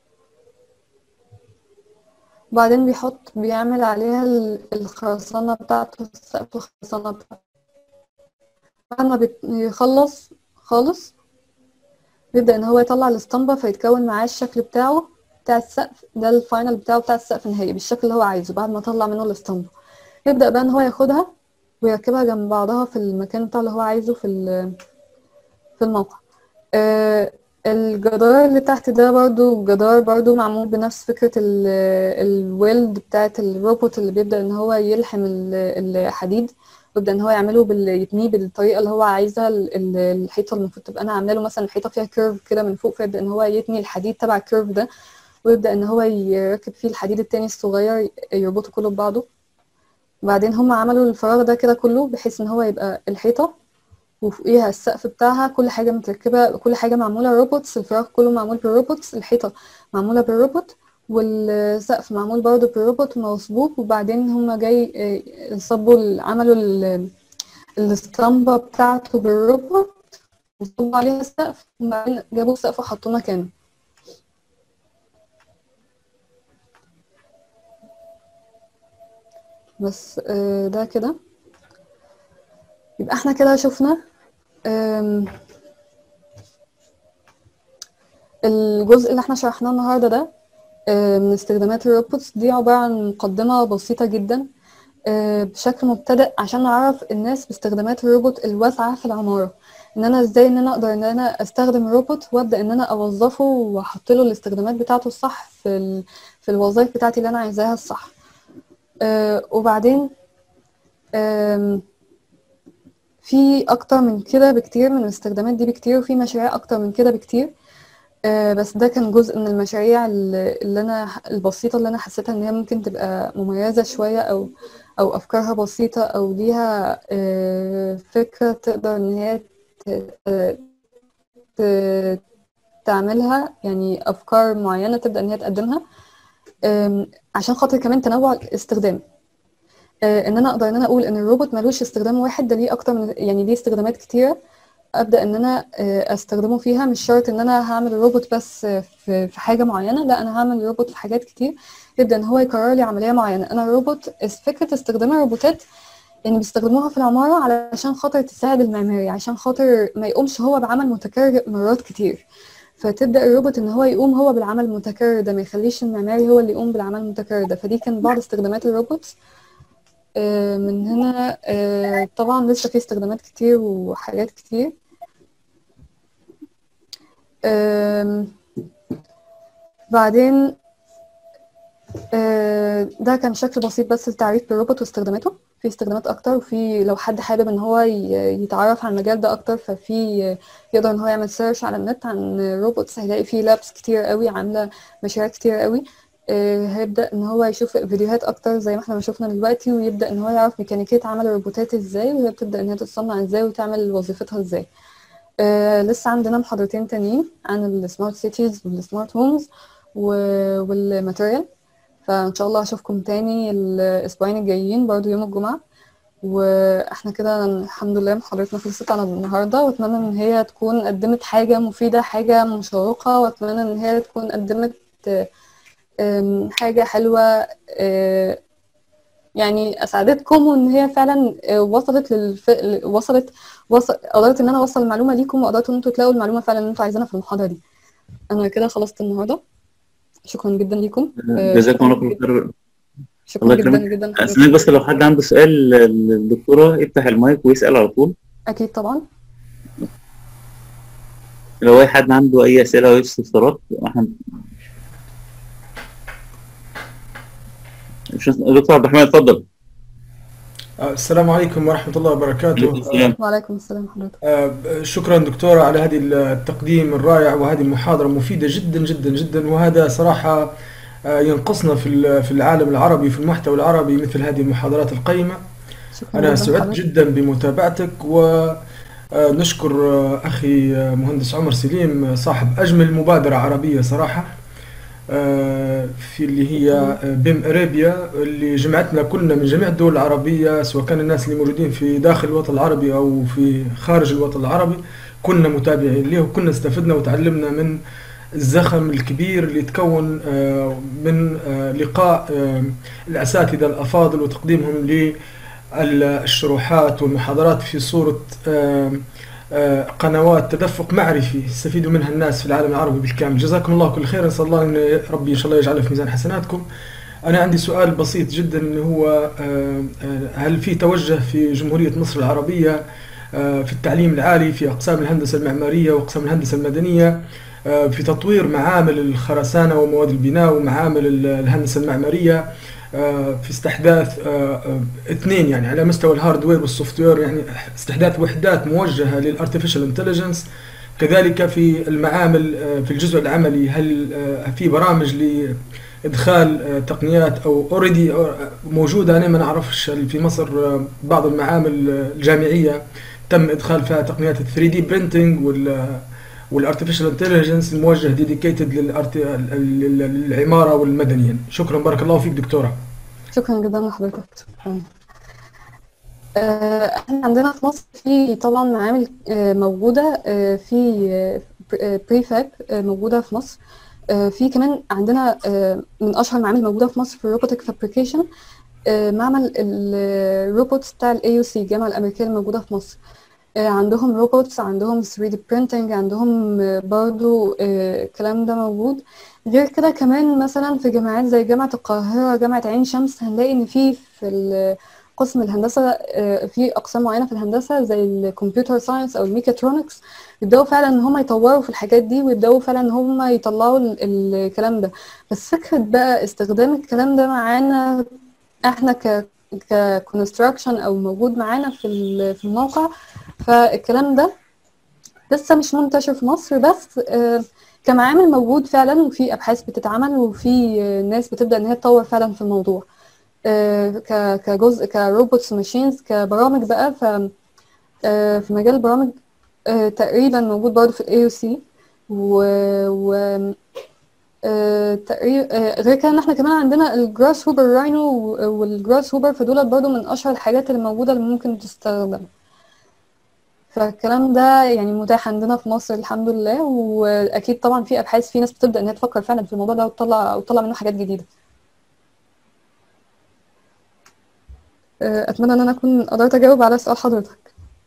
وبعدين بيحط بيعمل عليها ال- الخرسانة بتاعته السقف الخرسانة بتاعته بعد ما بيخلص خالص بيبدأ إن هو يطلع الاسطمبة فيتكون معاه الشكل بتاعه بتاع السقف ده الفاينل بتاعه بتاع السقف النهائي بالشكل اللي هو عايزه بعد ما طلع منه الاسطمبة يبدأ بقى ان هو ياخدها ويركبها جنب بعضها في المكان بتاع اللي هو عايزه في ال- في الموقع آه، الجدار اللي تحت ده برضو جدار برضو معمول بنفس فكرة الويلد بتاعت الروبوت اللي بيبدأ ان هو يلحم ال- الحديد ويبدأ ان هو يعمله بال... يتنيه بالطريقة اللي هو عايزها ال- ال- الحيطة اللي المفروض تبقى انا عامله له مثلا الحيطة فيها كيرف كده من فوق فيبدأ ان هو يتني الحديد تبع الكيرف ده ويبدأ ان هو يركب فيه الحديد التاني الصغير يربطه كله ببعضه وبعدين هم عملوا الفراغ ده كده كله بحيث ان هو يبقى الحيطة وفوقيها السقف بتاعها كل حاجة متركبة كل حاجة معمولة روبوتس الفراغ كله معمول بالروبوتس الحيطة معمولة بالروبوت والسقف معمول برضه بالروبوت ومصبوب وبعدين هما جاي آه، صبوا ال- عملوا ال- الاسطمبة بتاعته بالروبوت وصبوا عليها السقف وبعدين جابوا السقف وحطوه مكانه بس آه، ده كده يبقى احنا كده شفنا آم، الجزء اللي احنا شرحناه النهارده ده آه، من استخدامات الروبوتس دي عبارة عن مقدمة بسيطة جدا آه، بشكل مبتدئ عشان نعرف الناس باستخدامات الروبوت الواسعة في العمارة ان انا ازاي ان انا اقدر ان انا استخدم روبوت وابدا ان انا اوظفه واحط له الاستخدامات بتاعته الصح في ال... في الوظائف بتاعتي اللي انا عايزاها الصح آه، وبعدين آم، في اكتر من كده بكتير من الاستخدامات دي بكتير وفي مشاريع اكتر من كده بكتير آه، بس ده كان جزء من المشاريع اللي اللي انا البسيطة اللي انا حسيتها ان هي ممكن تبقى مميزة شوية او او افكارها بسيطة او ليها آه، فكرة تقدر ان هي ت- ت- ت- تعملها يعني افكار معينة تبدأ ان هي تقدمها آم، عشان خاطر كمان تنوع الاستخدام آه، ان انا اقدر ان انا اقول ان الروبوت ملوش استخدام واحد ده ليه اكتر من يعني ليه استخدامات كتيرة ابدا ان انا آه، استخدمه فيها مش شرط ان انا هعمل الروبوت بس آه، في في حاجه معينه لا انا هعمل الروبوت في حاجات كتير يبدا ان هو يكرر لي عمليه معينه انا الروبوت فكره استخدام الروبوتات يعني بيستخدموها في العماره علشان خاطر تساعد المعماري عشان خاطر ما يقومش هو بعمل متكرر مرات كتير فتبدا الروبوت ان هو يقوم هو بالعمل المتكرر ده ما يخليش المعماري هو اللي يقوم بالعمل المتكرر ده فدي كان بعض استخدامات الروبوتس آه، من هنا آه، طبعا لسه في استخدامات كتير وحاجات كتير آم، بعدين آه، ده كان شكل بسيط بس لتعريف بالروبوت واستخداماته في استخدامات اكتر وفي لو حد حابب ان هو ي- يتعرف على المجال ده اكتر ففي يقدر ان هو يعمل سيرش على النت عن روبوتس هيلاقي فيه لابس كتير قوي عامله مشاريع كتير قوي آه، هيبدا ان هو يشوف فيديوهات اكتر زي ما احنا ما شفنا دلوقتي ويبدا ان هو يعرف ميكانيكيه عمل الروبوتات ازاي وهي بتبدا ان هي تتصنع ازاي وتعمل وظيفتها ازاي آه لسه عندنا محاضرتين تانيين عن السمارت سيتيز والسمارت هومز والماتيريال فان شاء الله اشوفكم تاني الاسبوعين الجايين برضو يوم الجمعة واحنا كده الحمد لله محاضرتنا خلصت على النهارده واتمنى ان هي تكون قدمت حاجة مفيدة حاجة مشوقة واتمنى ان هي تكون قدمت آه، آم، حاجة حلوة آه، يعني اسعدتكم وان هي فعلا آه، وصلت للف... وصلت وصل... قدرت ان انا اوصل المعلومه ليكم وقدرت ان انتوا تلاقوا المعلومه فعلا اللي انتوا عايزينها في المحاضره دي انا كده خلصت النهارده شكرا جدا ليكم آه، جزاكم الله شكرا كل خير شكرا الله جدا يكرمك جدا استناك لحضرتك بس لو حد عنده سؤال للدكتورة يفتح المايك ويسأل على طول اكيد طبعا لو اي حد عنده اي اسئلة او استفسارات احنا مش دكتور عبد الرحمن اتفضل السلام عليكم ورحمة الله عليكم وبركاته السلام وعليكم السلام حضرتك آه، شكرا دكتورة على هذه التقديم الرائع وهذه المحاضرة مفيدة جدا جدا جدا وهذا صراحة آه، ينقصنا في ال- في العالم العربي في المحتوى العربي مثل هذه المحاضرات القيمة شكرا أنا جدا سعدت حضرتك جدا بمتابعتك ونشكر أخي آه، مهندس عمر سليم آه، صاحب أجمل مبادرة عربية صراحة آه، في اللي هي آه، بيم ارابيا اللي جمعتنا كلنا من جميع الدول العربيه سواء كان الناس اللي موجودين في داخل الوطن العربي او في خارج الوطن العربي كنا متابعين له وكنا استفدنا وتعلمنا من الزخم الكبير اللي تكون آه، من آه، لقاء آه، الاساتذه الافاضل وتقديمهم للشروحات والمحاضرات في صوره آه، آه، قنوات تدفق معرفي يستفيد منها الناس في العالم العربي بالكامل جزاكم الله كل خير نسأل الله أن ربي إن شاء الله يجعله في ميزان حسناتكم أنا عندي سؤال بسيط جدا اللي هو آه، آه، هل في توجه في جمهورية مصر العربية آه، في التعليم العالي في أقسام الهندسة المعمارية وأقسام الهندسة المدنية آه، في تطوير معامل الخرسانة ومواد البناء ومعامل ال- الهندسة المعمارية آه، في استحداث آه، آه، اثنين يعني على مستوى الهاردوير والسوفت وير يعني استحداث وحدات موجهة للارتفيشال انتليجنس كذلك في المعامل آه، في الجزء العملي هل آه، في برامج لإدخال آه، تقنيات أو اوريدي موجودة أنا ما نعرفش هل في مصر آه، بعض المعامل آه، الجامعية تم إدخال فيها تقنيات ال 3 دي برينتنج وال والارتفيشال انتليجنس الموجه ديديكيتد للعماره والمدنيين شكرا بارك الله فيك دكتوره شكرا جدا لحضرتك شكرا آه، احنا عندنا في مصر في طبعا معامل آه، موجودة آه، في بريفاب موجودة في مصر آه، في كمان عندنا آه، من أشهر المعامل موجودة في مصر في الروبوتك فابريكيشن معمل الروبوتس بتاع الاي يو سي الجامعة الأمريكية الموجودة في مصر آه، عندهم روبوتس عندهم 3 دي printing عندهم آه، برضو آه، الكلام ده موجود غير كده كمان مثلا في جامعات زي جامعة القاهرة جامعة عين شمس هنلاقي إن في في ال- قسم الهندسة آه، في أقسام معينة في الهندسة زي الكمبيوتر ساينس أو الميكاترونكس يبدأوا فعلا إن هم يطوروا في الحاجات دي ويبدأوا فعلا إن هم يطلعوا ال- الكلام ده بس فكرة بقى استخدام الكلام ده معانا احنا ك ككونستراكشن أو موجود معانا في ال- في الموقع فالكلام ده لسه مش منتشر في مصر بس آه، كمعامل موجود فعلا وفي ابحاث بتتعمل وفي آه، ناس بتبدا ان هي تطور فعلا في الموضوع آه، ك- كجزء كروبوتس ماشينز كبرامج بقى ف آه، في مجال البرامج آه، تقريبا موجود برضه في الاي يو سي و, و آه، تقريبا آه، غير كده ان احنا كمان عندنا الجراس هوبر راينو والجراس هوبر فدول برضه من اشهر الحاجات اللي موجوده اللي ممكن تستخدم فالكلام ده يعني متاح عندنا في مصر الحمد لله واكيد طبعا في ابحاث في ناس بتبدا ان هي تفكر فعلا في الموضوع ده وتطلع وتطلع منه حاجات جديده آه، اتمنى ان انا اكون قدرت اجاوب على سؤال حضرتك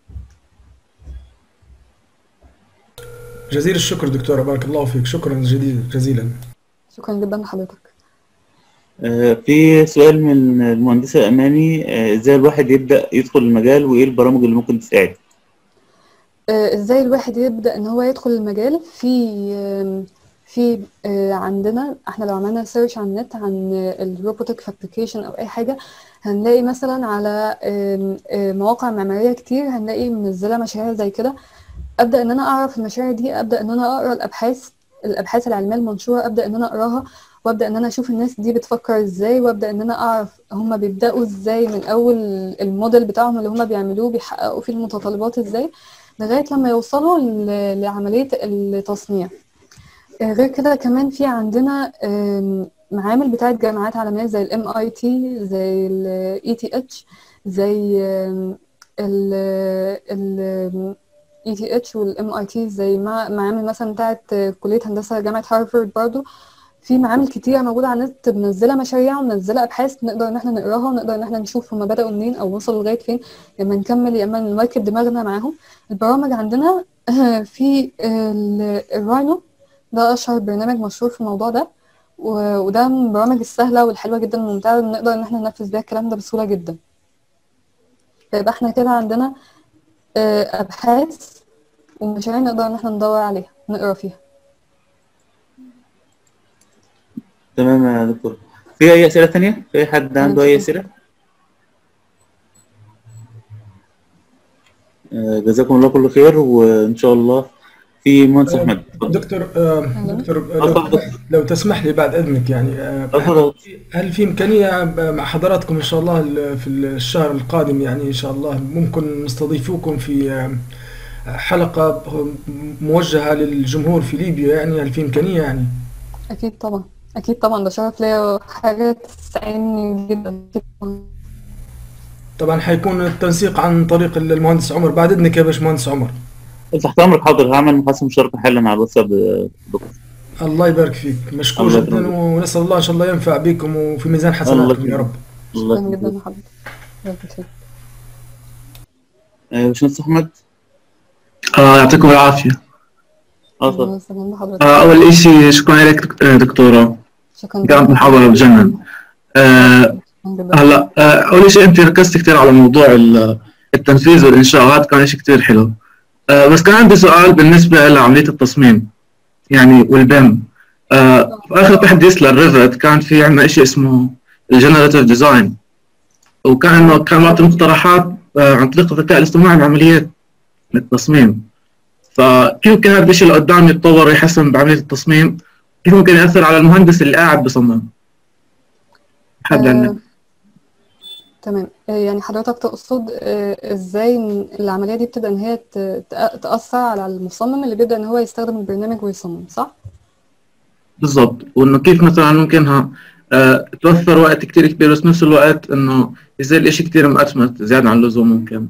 جزيل الشكر دكتوره بارك الله فيك شكرا جديد جزيلا شكرا جدا لحضرتك آه، في سؤال من المهندسة أماني آه، إزاي الواحد يبدأ يدخل المجال وإيه البرامج اللي ممكن تساعد؟ آه، ازاي الواحد يبدأ ان هو يدخل المجال في آم، في آه، عندنا احنا لو عملنا سيرش على النت عن الروبوتك فابريكيشن او اي حاجة هنلاقي مثلا على آم، آه، مواقع معمارية كتير هنلاقي منزلة مشاريع زي كده ابدا ان انا اعرف المشاريع دي ابدا ان انا اقرا الابحاث الابحاث العلميه المنشوره ابدا ان انا اقراها وابدا ان انا اشوف الناس دي بتفكر ازاي وابدا ان انا اعرف هم بيبداوا ازاي من اول الموديل بتاعهم اللي هم بيعملوه بيحققوا فيه المتطلبات ازاي لغايه لما يوصلوا ل- لعمليه التصنيع آه، غير كده كمان في عندنا آم، معامل بتاعت جامعات عالميه زي الام اي تي زي الاي تي اتش زي آم، ال ال اي تي اتش والام اي تي زي مع معامل مثلا بتاعت كليه هندسه جامعه هارفارد برضو في معامل كتير موجوده على النت منزله مشاريع ومنزله ابحاث نقدر ان احنا نقراها ونقدر ان احنا نشوف هما بداوا منين او وصلوا لغايه فين يا اما نكمل يا اما نواكب دماغنا معاهم البرامج عندنا في ال- الراينو ده اشهر برنامج مشهور في الموضوع ده و- وده من البرامج السهله والحلوه جدا والممتعه اللي نقدر ان احنا ننفذ بيها الكلام ده بسهوله جدا فيبقى احنا كده عندنا آه، ابحاث ومشاريع نقدر ان احنا ندور عليها نقرا فيها تمام يا دكتور في أي أسئلة تانية؟ في أي حد عنده أي أسئلة؟ آه، جزاكم الله كل خير وإن شاء الله في مهندس أحمد اتفضل. دكتور آه، دكتور آه، لو, اتفضل. لو تسمح لي بعد اذنك يعني آه، اتفضل. هل في امكانيه مع حضراتكم ان شاء الله ال- في الشهر القادم يعني ان شاء الله ممكن نستضيفوكم في آه، حلقه موجهه للجمهور في ليبيا يعني هل في امكانيه يعني اكيد طبعا اكيد طبعا ده شرف ليا وحاجه تسعدني جدا أكيد طبعاً. طبعا حيكون التنسيق عن طريق المهندس عمر بعد اذنك يا باشمهندس عمر تحت أمرك حاضر هعمل محادثة مشتركة حالا على الواتساب آه، دكتور الله يبارك فيك مشكور الله جدا يكرمك. ونسال الله ان شاء الله ينفع بكم وفي ميزان الله حسناتكم يا يكرمك. شكرا رب الله جدا يكرمك. لحضرتك ربنا يخليك. آه، باشمهندس أحمد آه يعطيكم العافية اه اتفضل. أهلاً وسهلاً بحضرتك آه أول إشي شكرا لك دك- آه، دكتورة شكرا كانت محاضرة بجنن آه الحمد لله. هلا آه، اول شيء انت ركزت كثير على موضوع ال- التنفيذ والانشاءات كان شيء كثير حلو آه، بس كان عندي سؤال بالنسبه لعمليه التصميم يعني والبيم آه، في اخر تحديث للريفت كان في عندنا شيء اسمه الجنريتيف ديزاين وكان انه كان معطي مقترحات آه، عن طريق الذكاء الاصطناعي بعمليه التصميم فكيف ممكن هذا الشيء اللي قدام يتطور ويحسن بعمليه التصميم كيف ممكن ياثر على المهندس اللي قاعد بصمم حد عندك آه، تمام آه، يعني حضرتك تقصد آه، ازاي إن العملية دي بتبدأ ان هي ت- تأ- تأثر على المصمم اللي بيبدأ ان هو يستخدم البرنامج ويصمم صح؟ بالضبط وانه كيف مثلا ممكنها آه توفر وقت كتير كبير بس نفس الوقت انه يصير الاشي كتير مأتمت زيادة عن اللزوم ممكن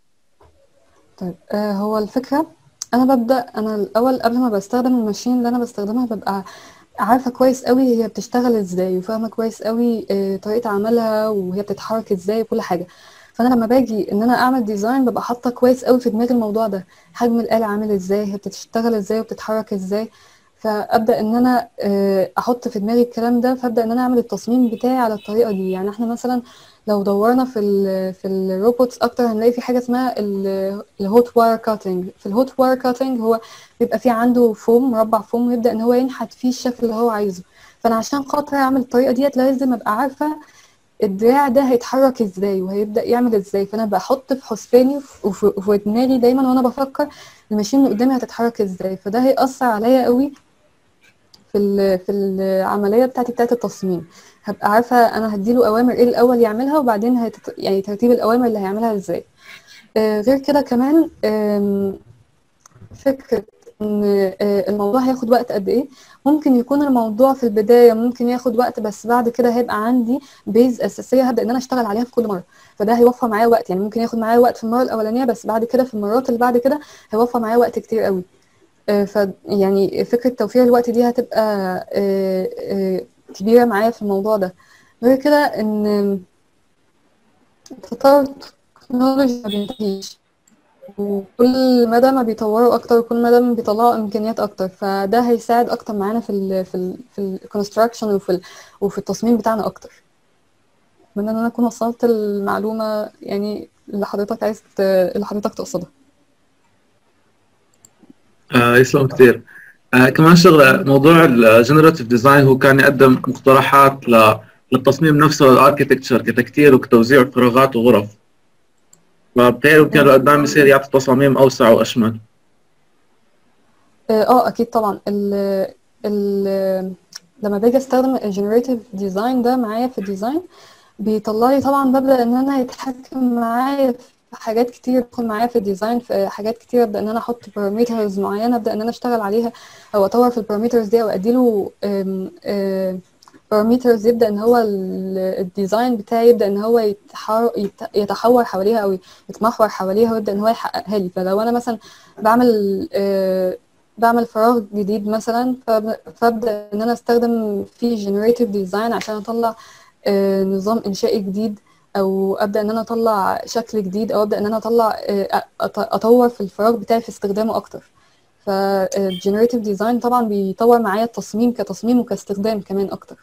طيب آه، هو الفكرة أنا ببدأ أنا الأول قبل ما بستخدم الماشين اللي أنا بستخدمها ببقى عارفة كويس قوي هي بتشتغل ازاي وفاهمة كويس قوي آه، طريقة عملها وهي بتتحرك ازاي وكل حاجة فأنا لما باجي إن أنا أعمل ديزاين ببقى حاطة كويس قوي في دماغي الموضوع ده حجم الآلة عامل ازاي هي بتشتغل ازاي وبتتحرك ازاي فأبدأ إن أنا آه، أحط في دماغي الكلام ده فأبدأ إن أنا أعمل التصميم بتاعي على الطريقة دي يعني إحنا مثلا لو دورنا في ال في الروبوتس اكتر هنلاقي في حاجه اسمها الهوت واير كاتنج في الهوت واير كاتنج هو بيبقى في عنده فوم مربع فوم ويبدا ان هو ينحت فيه الشكل اللي هو عايزه فانا عشان خاطر اعمل الطريقه ديت لازم ابقى عارفه الدراع ده هيتحرك ازاي وهيبدا يعمل ازاي فانا بحط في حسباني وفي وفي دماغي دايما وانا بفكر الماشين اللي قدامي هتتحرك ازاي فده هيأثر عليا قوي في ال- في العمليه بتاعتي بتاعت التصميم هبقى عارفه انا هديله اوامر ايه الاول يعملها وبعدين هيتت... يعني ترتيب الاوامر اللي هيعملها ازاي آه غير كده كمان آم، فكره ان آه الموضوع هياخد وقت قد ايه ممكن يكون الموضوع في البدايه ممكن ياخد وقت بس بعد كده هيبقى عندي بيز اساسيه هبدا ان انا اشتغل عليها في كل مره فده هيوفر معايا وقت يعني ممكن ياخد معايا وقت في المره الاولانيه بس بعد كده في المرات اللي بعد كده هيوفر معايا وقت كتير قوي آه، ف يعني فكرة توفير الوقت دي هتبقى آه، آه، كبيرة معايا في الموضوع ده غير كده ان تطور التكنولوجيا ما بينتهيش وكل مدى ما بيطوروا اكتر وكل مدى ما بيطلعوا امكانيات اكتر فده هيساعد اكتر معانا في ال في ال في الكونستراكشن وفي ال وفي التصميم بتاعنا اكتر اتمنى ان انا اكون وصلت المعلومة يعني اللي حضرتك عايز ت- اللي حضرتك تقصدها آه يسلم كثير آه كمان شغله موضوع الجنراتيف ديزاين هو كان يقدم مقترحات ل- للتصميم نفسه للاركتكتشر كتكتير وكتوزيع فراغات وغرف فبتهيألي ممكن لقدام يصير يعطي تصاميم اوسع واشمل اه آه، اكيد طبعا ال ال لما باجي استخدم الجنريتيف ديزاين ده معايا في الديزاين بيطلع لي طبعا ببدا ان انا يتحكم معايا في حاجات كتير يدخل معايا في الديزاين في حاجات كتير ابدا ان انا احط بارامترز معينه ابدا ان انا اشتغل عليها او اطور في البارامترز دي او اديله بارامترز يبدا ان هو ال- الديزاين بتاعي يبدا ان هو يتحر- يت- يتحور حواليها او يتمحور حواليها ويبدا ان هو يحققها لي فلو انا مثلا بعمل آه، بعمل فراغ جديد مثلا فب- فابدا ان انا استخدم فيه generative ديزاين عشان اطلع آه، نظام انشائي جديد او ابدا ان انا اطلع شكل جديد او ابدا ان انا اطلع آه، أط- اطور في الفراغ بتاعي في استخدامه اكتر فالجنريتيف ديزاين طبعا بيطور معايا التصميم كتصميم وكاستخدام كمان اكتر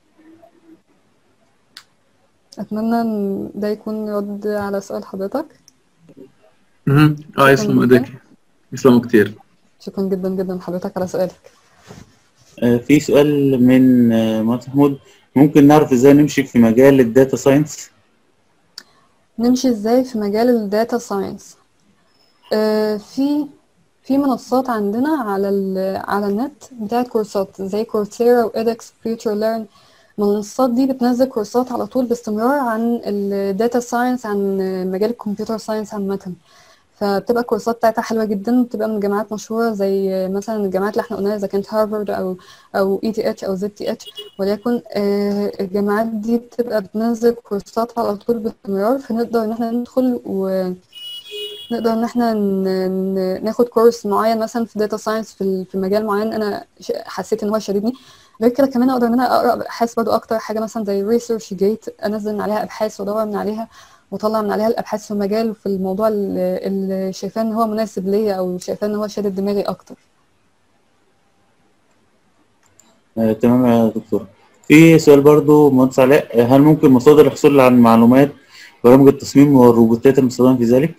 اتمنى ان ده يكون رد على سؤال حضرتك مهم. اه يسلم جداً. ايديك يسلموا كثير شكرا جدا جدا لحضرتك على سؤالك آه، في سؤال من آه، مهندس محمود ممكن نعرف ازاي نمشي في مجال الداتا ساينس نمشي ازاي في مجال الداتا ساينس آه في في منصات عندنا على ال على النت بتاعت كورسات زي كورسيرا وإيدكس فيوتشر ليرن المنصات دي بتنزل كورسات على طول باستمرار عن الداتا ساينس عن مجال الكمبيوتر ساينس عامة فبتبقى الكورسات بتاعتها حلوة جدا بتبقى من جامعات مشهورة زي مثلا الجامعات اللي احنا قلناها إذا كانت هارفارد أو أو اي تي اتش أو زد تي اتش وليكن آه، الجامعات دي بتبقى بتنزل كورسات على طول باستمرار فنقدر إن احنا ندخل ونقدر إن احنا ن- ن- ناخد كورس معين مثلا في داتا ساينس في ال- في مجال معين أنا ش- حسيت إن هو شديدني غير كده كمان أقدر إن أنا أقرأ أبحاث برضه أكتر حاجة مثلا زي ريسيرش جيت أنزل من عليها أبحاث وأدور من عليها واطلع من عليها الابحاث في المجال وفي الموضوع اللي اللي شايفاه ان هو مناسب ليا او شايفاه ان هو شادد دماغي اكتر آه، تمام يا دكتور في سؤال برضو مهندس علاء هل ممكن مصادر الحصول على المعلومات برامج التصميم والروبوتات المستخدمة في ذلك؟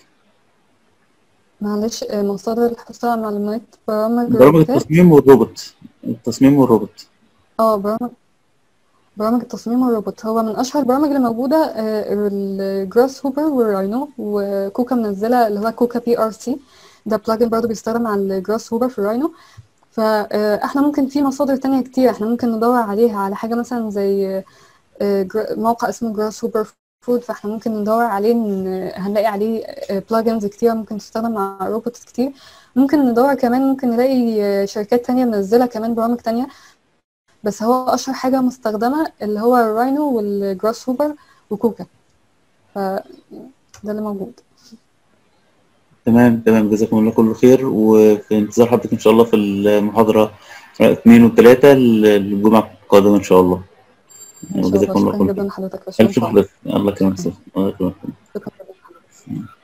معلش آه، مصادر الحصول على معلومات برامج برامج الروبوتات التصميم والروبوت التصميم والروبوت اه برامج برامج التصميم والروبوت هو من اشهر البرامج اللي موجوده الجراس هوبر والراينو وكوكا منزله اللي هو كوكا بي ار سي ده بلاجن برضه بيستخدم على الجراس هوبر في الراينو فاحنا ممكن في مصادر تانية كتير احنا ممكن ندور عليها على حاجه مثلا زي آه، جر- موقع اسمه جراس هوبر فود فاحنا ممكن ندور عليه إن هنلاقي عليه بلاجنز كتير ممكن تستخدم مع روبوتس كتير ممكن ندور كمان ممكن نلاقي آه، شركات تانية منزلة كمان برامج تانية بس هو أشهر حاجة مستخدمة اللي هو الراينو والجراس هوبر وكوكا ف ده اللي موجود تمام تمام جزاكم الله كل خير وفي انتظار حضرتك ان شاء الله في المحاضرة اثنين وثلاثة الجمعة القادمة ان شاء الله إن شاء الله جزاكم الله شكرا كل جدا خير لحضرتك يا ألف باشمهندس شكر الله يكرمك الله يكرمك شكرا جدا